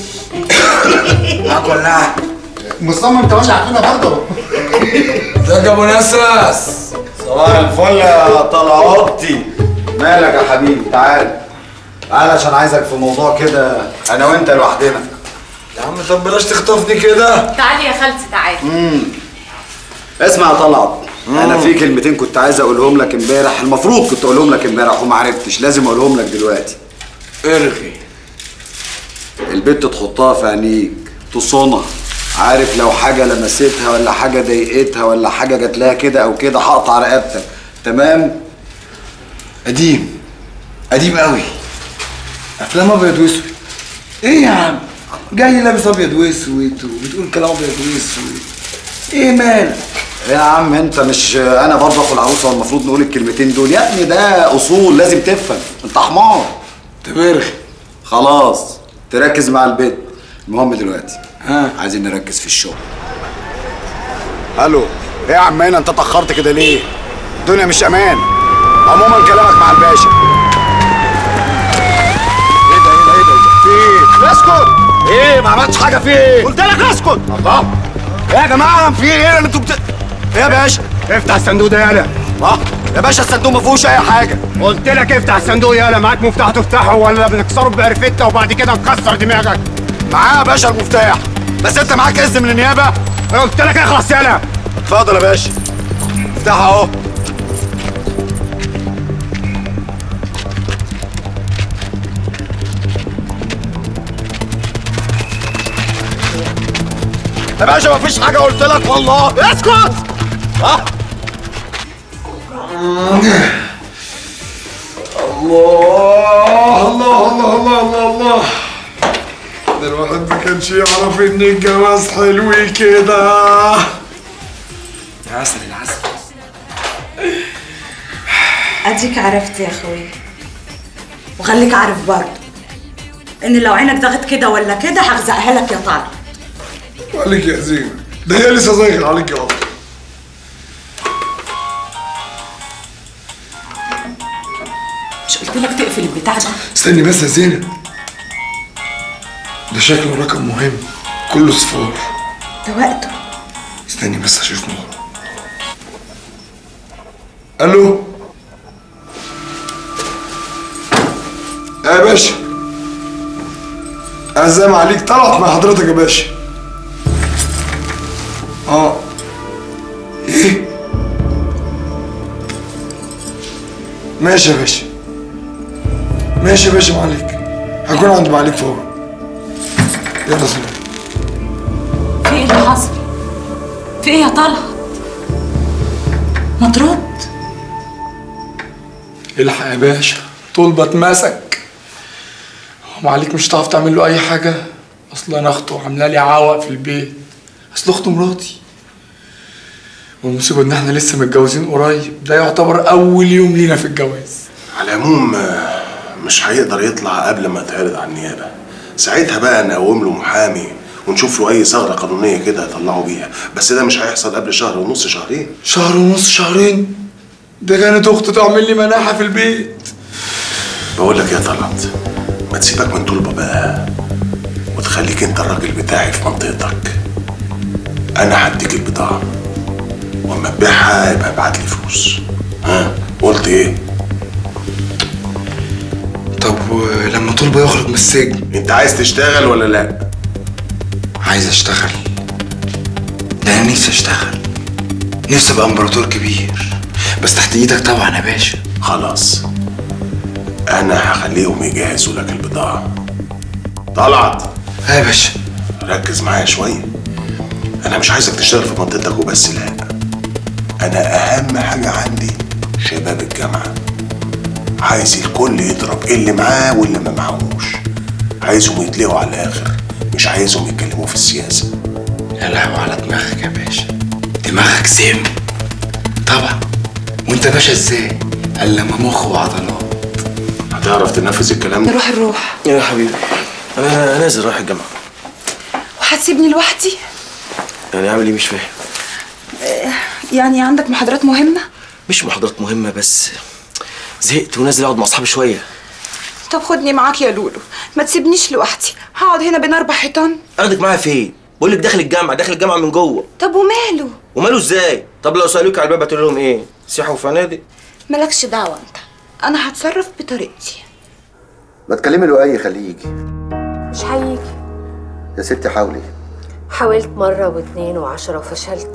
معاك ولعت مصمم تولع فينا برضه ازيك يا ابو نسس صباح الفل يا طلعاتي مالك يا حبيبي تعال تعال عشان عايزك في موضوع كده انا وانت لوحدنا يا عم طب بلاش تخطفني كده تعالي يا خالتي تعالي امم اسمع يا طلعت انا في كلمتين كنت عايز اقولهم لك امبارح المفروض كنت اقولهم لك امبارح وما عرفتش لازم اقولهم لك دلوقتي ارغي البت تحطها في عينيك تصونها عارف لو حاجة لمستها ولا حاجة ضايقتها ولا حاجة جات لها كده أو كده هقطع رقبتك تمام؟ قديم قديم قوي افلام ابيض واسود ايه يا عم جاي لابس ابيض واسود وبتقول كلام ابيض واسود ايه مالك يا عم انت مش انا برضه اخو العروسه والمفروض نقول الكلمتين دول يا ابني ده اصول لازم تفهم انت حمار تبرخ خلاص تركز مع البيت المهم دلوقتي ها عايزين نركز في الشغل الو ايه يا عمنا انت اتاخرت كده ليه الدنيا مش امان عموما كلامك مع الباشا ايه ده ايه ده ايه ده في ايه اسكت ايه ما عملتش حاجه في ايه قلت لك اسكت الله ايه يا جماعه في ايه اللي انتوا بت... ايه يا باشا افتح الصندوق ده يالا اه يا باشا الصندوق ما فيهوش اي حاجه قلت لك افتح الصندوق يالا معاك مفتاح تفتحه ولا بنكسره بعرفتة وبعد كده نكسر دماغك معاه يا باشا المفتاح بس انت معاك اذن من النيابه انا قلت لك اخلص يالا اتفضل يا باشا افتحها اهو يا باشا مفيش حاجه قلت لك والله اسكت اه الله الله الله الله الله الله ده الواحد ما كانش يعرف ان الجواز حلو كده يا عسل العسل اديك عرفت يا اخويا وخليك عارف برضه ان لو عينك ضغط كده ولا كده هغزقها لك يا طارق عليك يا زينة ده هي لسه زايغة عليك يا والله مش قلت لك تقفل البتاع ده استني بس يا زينة ده شكله رقم مهم كله صفار ده وقته استني بس اشوف مين الو يا باشا عزام عليك طلعت مع حضرتك يا باشا اه ايه ماشي يا باشا ماشي يا باشا معليك هكون عند معليك فورا يلا سلام في ايه اللي حصل في ايه يا طلعت ما ترد الحق يا باشا طلبة اتمسك هو معليك مش هتعرف تعمل له اي حاجة اصل انا اخته عامله لي عوق في البيت اصل اخته مراتي والمصيبه ان احنا لسه متجوزين قريب ده يعتبر اول يوم لينا في الجواز على العموم آه، مش هيقدر يطلع قبل ما يتعرض على النيابه ساعتها بقى نقوم له محامي ونشوف له اي ثغره قانونيه كده يطلعه بيها بس ده مش هيحصل قبل شهر ونص شهرين شهر ونص شهرين ده كانت اخته تعمل لي مناحه في البيت بقول لك يا طلعت ما تسيبك من طلبه بقى وتخليك انت الراجل بتاعي في منطقتك انا هديك البضاعه واما تبيعها يبقى ابعت لي فلوس ها قلت ايه طب ولما طلبه يخرج من السجن انت عايز تشتغل ولا لا عايز اشتغل ده انا نفسي اشتغل نفسي ابقى امبراطور كبير بس تحت ايدك طبعا يا باشا خلاص انا هخليهم يجهزوا لك البضاعه طلعت ها يا باشا ركز معايا شويه انا مش عايزك تشتغل في منطقتك وبس لا انا اهم حاجه عندي شباب الجامعه عايز الكل يضرب اللي معاه واللي ما معهوش عايزهم يتلقوا على الاخر مش عايزهم يتكلموا في السياسه يا لهوي على دماغك يا باشا دماغك سم طبعا وانت باشا ازاي قال لما مخ وعضلات هتعرف تنفذ الكلام ده نروح نروح يا حبيبي انا نازل رايح الجامعه وهتسيبني لوحدي يعني اعمل ايه مش فاهم آه، يعني عندك محاضرات مهمة مش محاضرات مهمه بس زهقت ونازل اقعد مع اصحابي شويه طب خدني معاك يا لولو ما تسيبنيش لوحدي هقعد هنا بين اربع حيطان اخدك معايا فين بقول لك داخل الجامعه داخل الجامعه من جوه طب وماله وماله ازاي طب لو سالوك على الباب هتقول لهم ايه سياحه وفنادق مالكش دعوة انت انا هتصرف بطريقتي ما تكلمي لؤي خليه يجي مش هيجي يا ستي حاولي حاولت مرة واتنين وعشرة وفشلت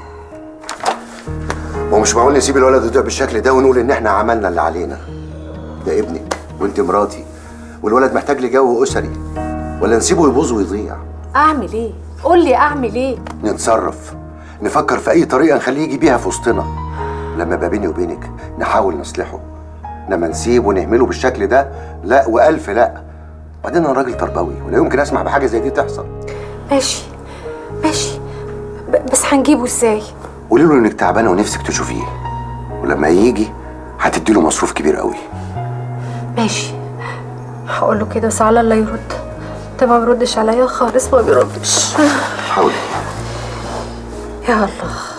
هو مش معقول نسيب الولد يضيع بالشكل ده ونقول ان احنا عملنا اللي علينا ده ابنك وانت مراتي والولد محتاج لجو اسري ولا نسيبه يبوظ ويضيع أعمل إيه؟ قول لي أعمل إيه؟ نتصرف نفكر في اي طريقه نخليه يجي بيها في وسطنا لما يبقى بيني وبينك نحاول نصلحه انما نسيبه ونهمله بالشكل ده لا والف لا بعدين انا راجل تربوي ولا يمكن اسمح بحاجه زي دي تحصل ماشي ماشي ب- بس هنجيبه إزاي؟ قولي له انك تعبانه ونفسك تشوفيه ولما يجي هتدي له مصروف كبير قوي ماشي هقول له كده بس على الله يرد ده ما بيردش عليا خالص ما بيردش حاولي يا الله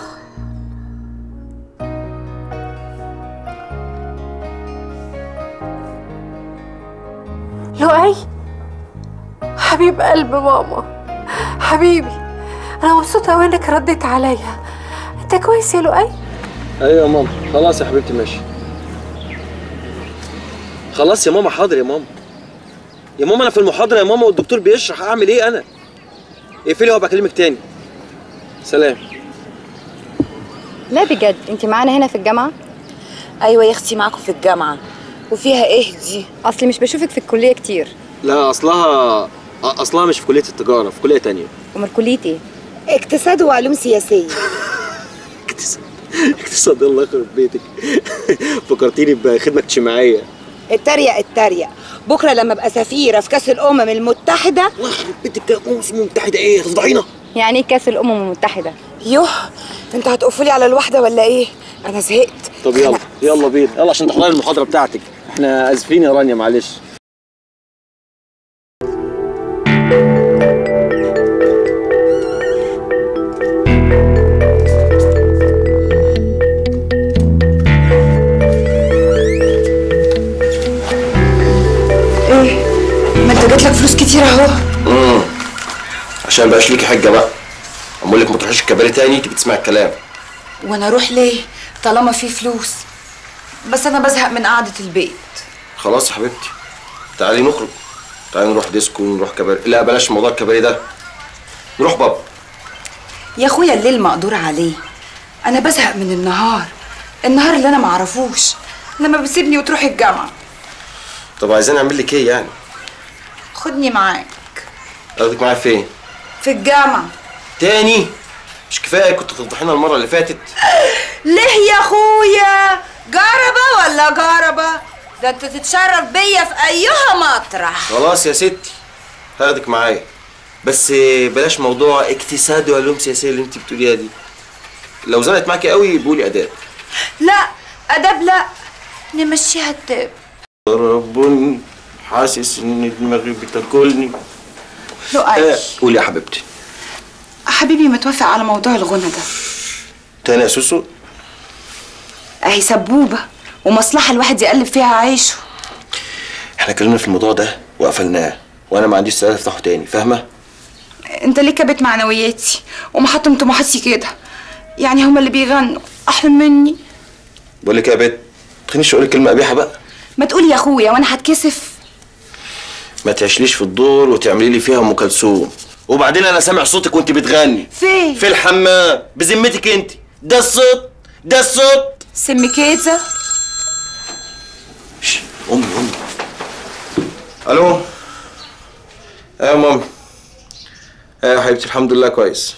لؤي حبيب قلب ماما حبيبي انا مبسوطه قوي انك رديت عليا انت كويس يا لؤي ايوه يا ماما خلاص يا حبيبتي ماشي خلاص يا ماما حاضر يا ماما يا ماما انا في المحاضره يا ماما والدكتور بيشرح اعمل ايه انا اقفلي وابقى اكلمك تاني سلام لا بجد انت معانا هنا في الجامعه ايوه يا اختي معاكم في الجامعه وفيها ايه دي اصلي مش بشوفك في الكليه كتير لا اصلها اصلها مش في كليه التجاره في كليه تانية امال كليه ايه اقتصاد وعلوم سياسيه اقتصاد الله يخرب بيتك فكرتيني بخدمه اجتماعيه اتريق اتريق بكره لما ابقى سفيره في كاس الامم المتحده بنتك الامم المتحده ايه هتفضحينا يعني ايه كاس الامم المتحده يوه انت هتقفلي على الواحده ولا ايه انا زهقت طب يلا يلا بينا يلا عشان تحضري المحاضره بتاعتك احنا اسفين يا رانيا معلش ايه ما انت جاتلك فلوس كتير اهو امم عشان بقاش ليكي حجه بقى اقول لك ما تروحيش الكباري تاني تيجي تسمعي الكلام وانا اروح ليه طالما في فلوس بس انا بزهق من قعده البيت خلاص يا حبيبتي تعالي نخرج تعالي نروح ديسكو نروح كباري لا بلاش موضوع الكباري ده نروح بابا يا اخويا الليل مقدور عليه انا بزهق من النهار النهار اللي انا معرفوش لما بتسيبني وتروح الجامعه طب عايزين اعمل لك ايه يعني خدني معاك اخدك معايا فين في الجامعه تاني مش كفايه كنت تفضحينا المره اللي فاتت ليه يا اخويا جربة ولا جربة ده انت تتشرف بيا في ايها مطرح خلاص يا ستي هاخدك معايا بس بلاش موضوع اقتصاد وعلوم سياسيه اللي انت بتقوليها دي لو زنقت معاكي قوي بقولي اداب لا اداب لا نمشيها التاب ربني حاسس ان دماغي بتاكلني لؤي آه، قولي يا حبيبتي حبيبي متوافق على موضوع الغنى ده تاني يا سوسو اهي سبوبه ومصلحه الواحد يقلب فيها عيشه احنا اتكلمنا في الموضوع ده وقفلناه وانا ما عنديش سؤال افتحه تاني فاهمه انت ليه كبت معنوياتي ومحطم طموحاتي كده يعني هما اللي بيغنوا احلى مني بقول لك يا بت تخلينيش اقول كلمه قبيحه بقى ما تقول يا اخويا وانا هتكسف ما تعيشليش في الدور وتعملي لي فيها ام كلثوم وبعدين انا سامع صوتك وانت بتغني فين في الحمام بذمتك انت ده الصوت ده الصوت سم كيزه امي امي الو ايه يا مامي ايه يا حبيبتي الحمد لله كويس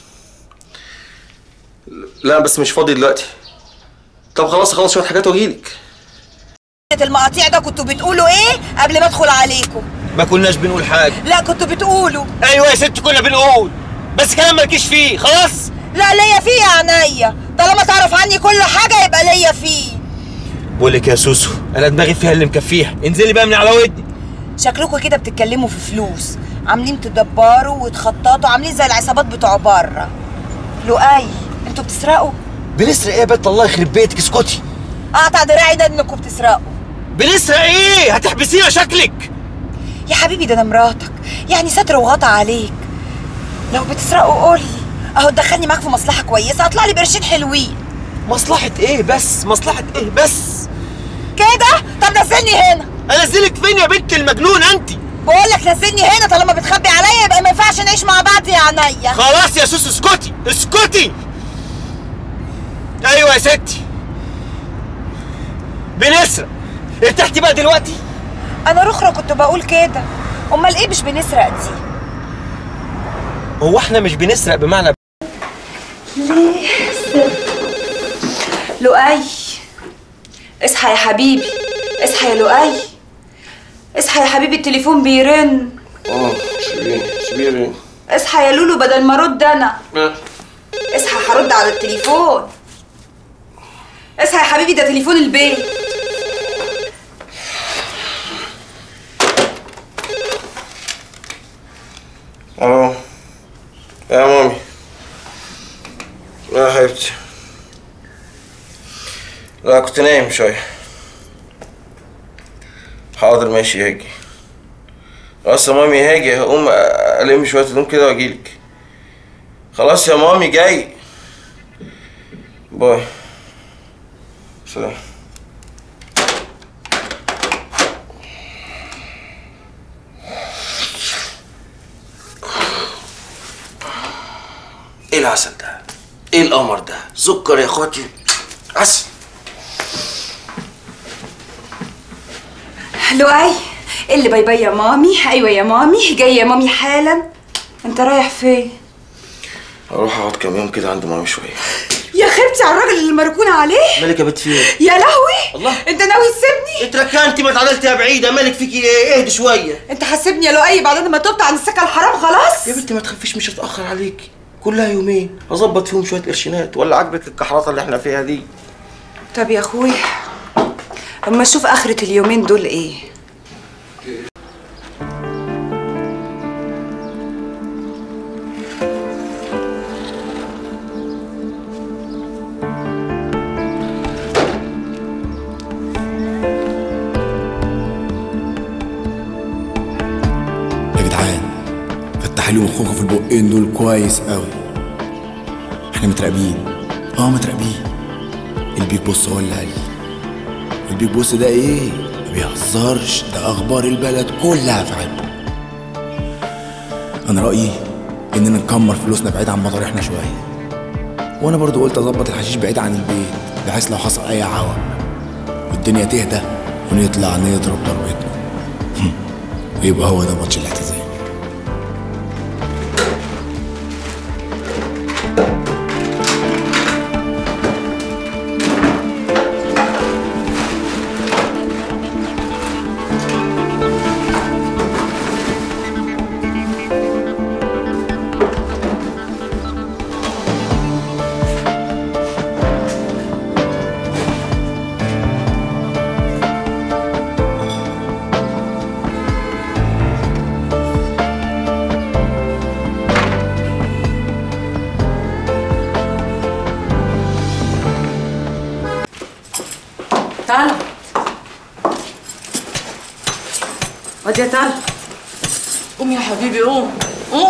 لا بس مش فاضي دلوقتي طب خلاص اخلص شويه حاجات واجيلك المقاطيع ده كنتوا بتقولوا ايه قبل ما ادخل عليكم ما كناش بنقول حاجه لا كنتوا بتقولوا ايوه يا ست كنا بنقول بس كلام مالكيش فيه خلاص لا ليا فيه يا عينيا طالما تعرف عني كل حاجه يبقى ليا فيه بقول لك يا سوسو انا دماغي فيها اللي مكفيها انزلي بقى من على ودني شكلكم كده بتتكلموا في فلوس عاملين تدبروا وتخططوا عاملين زي العصابات بتوع بره لؤي انتوا بتسرقوا بنسرق ايه يا بنت الله يخرب بيتك اسكتي اقطع دراعي ده انكم بتسرقوا بنسرق ايه هتحبسينا شكلك يا حبيبي ده انا مراتك يعني ستر وغطى عليك لو بتسرقوا قولي اهو تدخلني معاك في مصلحه كويسه هطلع لي بقرشين حلوين مصلحه ايه بس مصلحه ايه بس كده طب نزلني هنا انزلك فين يا بنت المجنون انت بقول لك نزلني هنا طالما بتخبي عليا يبقى ما ينفعش نعيش مع بعض يا عينيا خلاص يا سوسو اسكتي اسكتي ايوه يا ستي بنسرق ارتحتي بقى دلوقتي انا رخرة كنت بقول كده امال ايه مش بنسرق دي هو احنا مش بنسرق بمعنى ليه لؤي اصحى يا حبيبي اصحى يا لؤي اصحى يا حبيبي التليفون بيرن اه سيبيني سيبيني اصحى يا لولو بدل ما ارد انا اصحى هرد على التليفون اصحى يا حبيبي ده تليفون البيت الو يا مامي لا يا حبيبتي لا كنت نايم شوية حاضر ماشي هاجي خلاص يا مامي هاجي هقوم ألم شوية هدوم كده وأجيلك خلاص يا مامي جاي باي سلام ايه العسل ده؟ ايه القمر ده؟ سكر يا اخواتي عسل لؤي إيه اللي باي باي يا مامي ايوه يا مامي جاي يا مامي حالا انت رايح فين هروح اقعد كام يوم كده عند مامي شويه يا خيبتي على الراجل اللي مركون عليه مالك يا بنت في ايه؟ يا لهوي الله انت ناوي تسيبني اتركنتي ما اتعدلتي يا بعيده مالك فيكي ايه؟ اهدي شويه انت هتسيبني يا لؤي بعد ما تبت عن السكه الحرام خلاص يا بنتي ما تخافيش مش هتاخر عليكي كلها يومين هظبط فيهم شويه قرشينات ولا عاجبك الكحرطه اللي احنا فيها دي طب يا اخويا اما اشوف اخرة اليومين دول ايه يا جدعان فتح لي مخكم في البقين دول كويس قوي احنا متراقبين اه متراقبين البيك بص هو اللي قال لي البيك بص ده ايه ما بيهزرش ده اخبار البلد كلها في عيبه انا رايي اننا نكمر فلوسنا بعيد عن مطارحنا شويه وانا برضو قلت اظبط الحشيش بعيد عن البيت بحيث لو حصل اي عوق والدنيا تهدى ونطلع نضرب ضربتنا ويبقى هو ده ماتش الاعتزال طلعت واد يا طلعت قوم يا حبيبي قوم قوم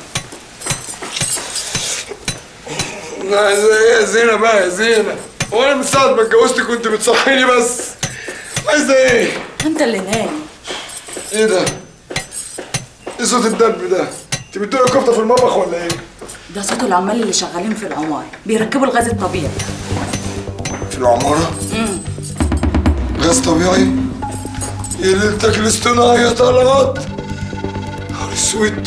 لا زي يا زينة بقى يا زينة هو انا من ساعة ما اتجوزت كنت بتصحيني بس عايزة ايه؟ انت اللي نايم ايه ده؟ ايه صوت الدب ده؟ انت بتدوقي كفتة في المطبخ ولا ايه؟ ده صوت العمال اللي شغالين في العمارة بيركبوا الغاز الطبيعي في العمارة؟ امم غاز طبيعي؟ يا ليلتك الاصطناعي يا طلعت نهار اسود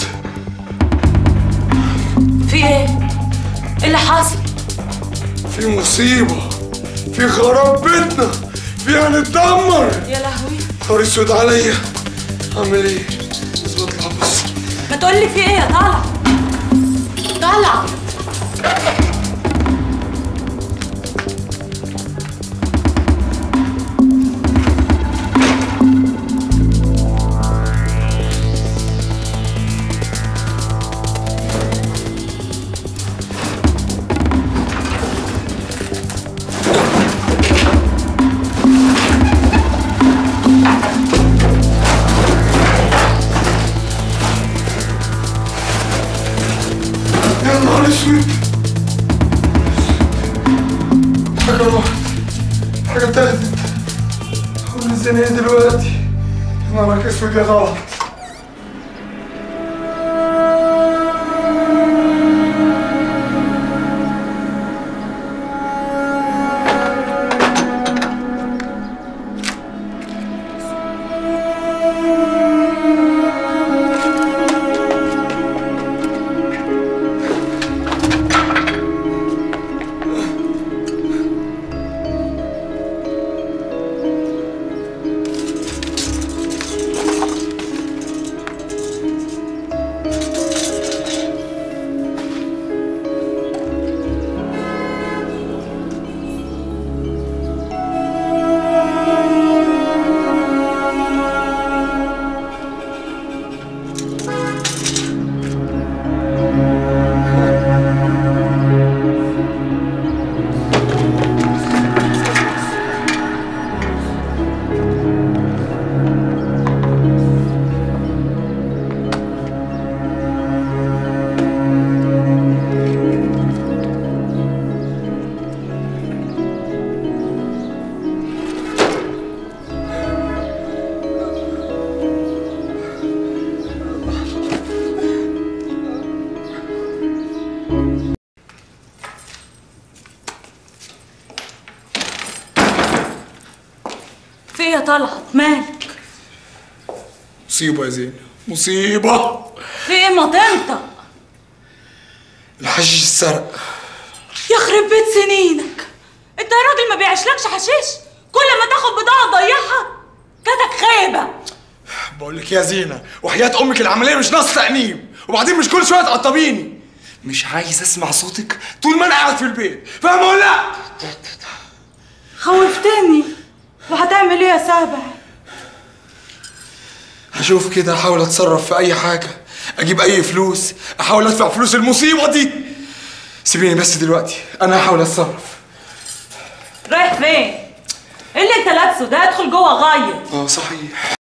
في ايه؟ ايه اللي حاصل؟ في مصيبة في خراب بيتنا في هنتدمر يا لهوي نهار اسود عليا اعمل ايه؟ لازم اطلع بص ما تقول لي في ايه يا طلع طلع يا نهار اسود حاجة راحت حاجة اتاخدت هقول ازاي ايه دلوقتي يا نهارك اسود يا طلعت في ايه يا طلعت مالك مصيبة يا زين مصيبة في ايه ما تنطق الحشيش اتسرق يخرب بيت سنينك انت يا راجل ما بيعيشلكش حشيش كل ما تاخد بضاعه تضيعها كاتك خيبه بقول لك يا زينة وحياة أمك العملية مش ناقص تأنيب وبعدين مش كل شوية تقطبيني مش عايز أسمع صوتك طول ما أنا قاعد في البيت فاهم ولا لأ؟ خوفتني وهتعمل ايه يا سابع هشوف كده أحاول أتصرف في أي حاجة أجيب أي فلوس أحاول أدفع فلوس المصيبة دي سيبيني بس دلوقتي أنا هحاول أتصرف رايح فين ايه اللي انت لابسه ده ادخل جوه غير اه صحيح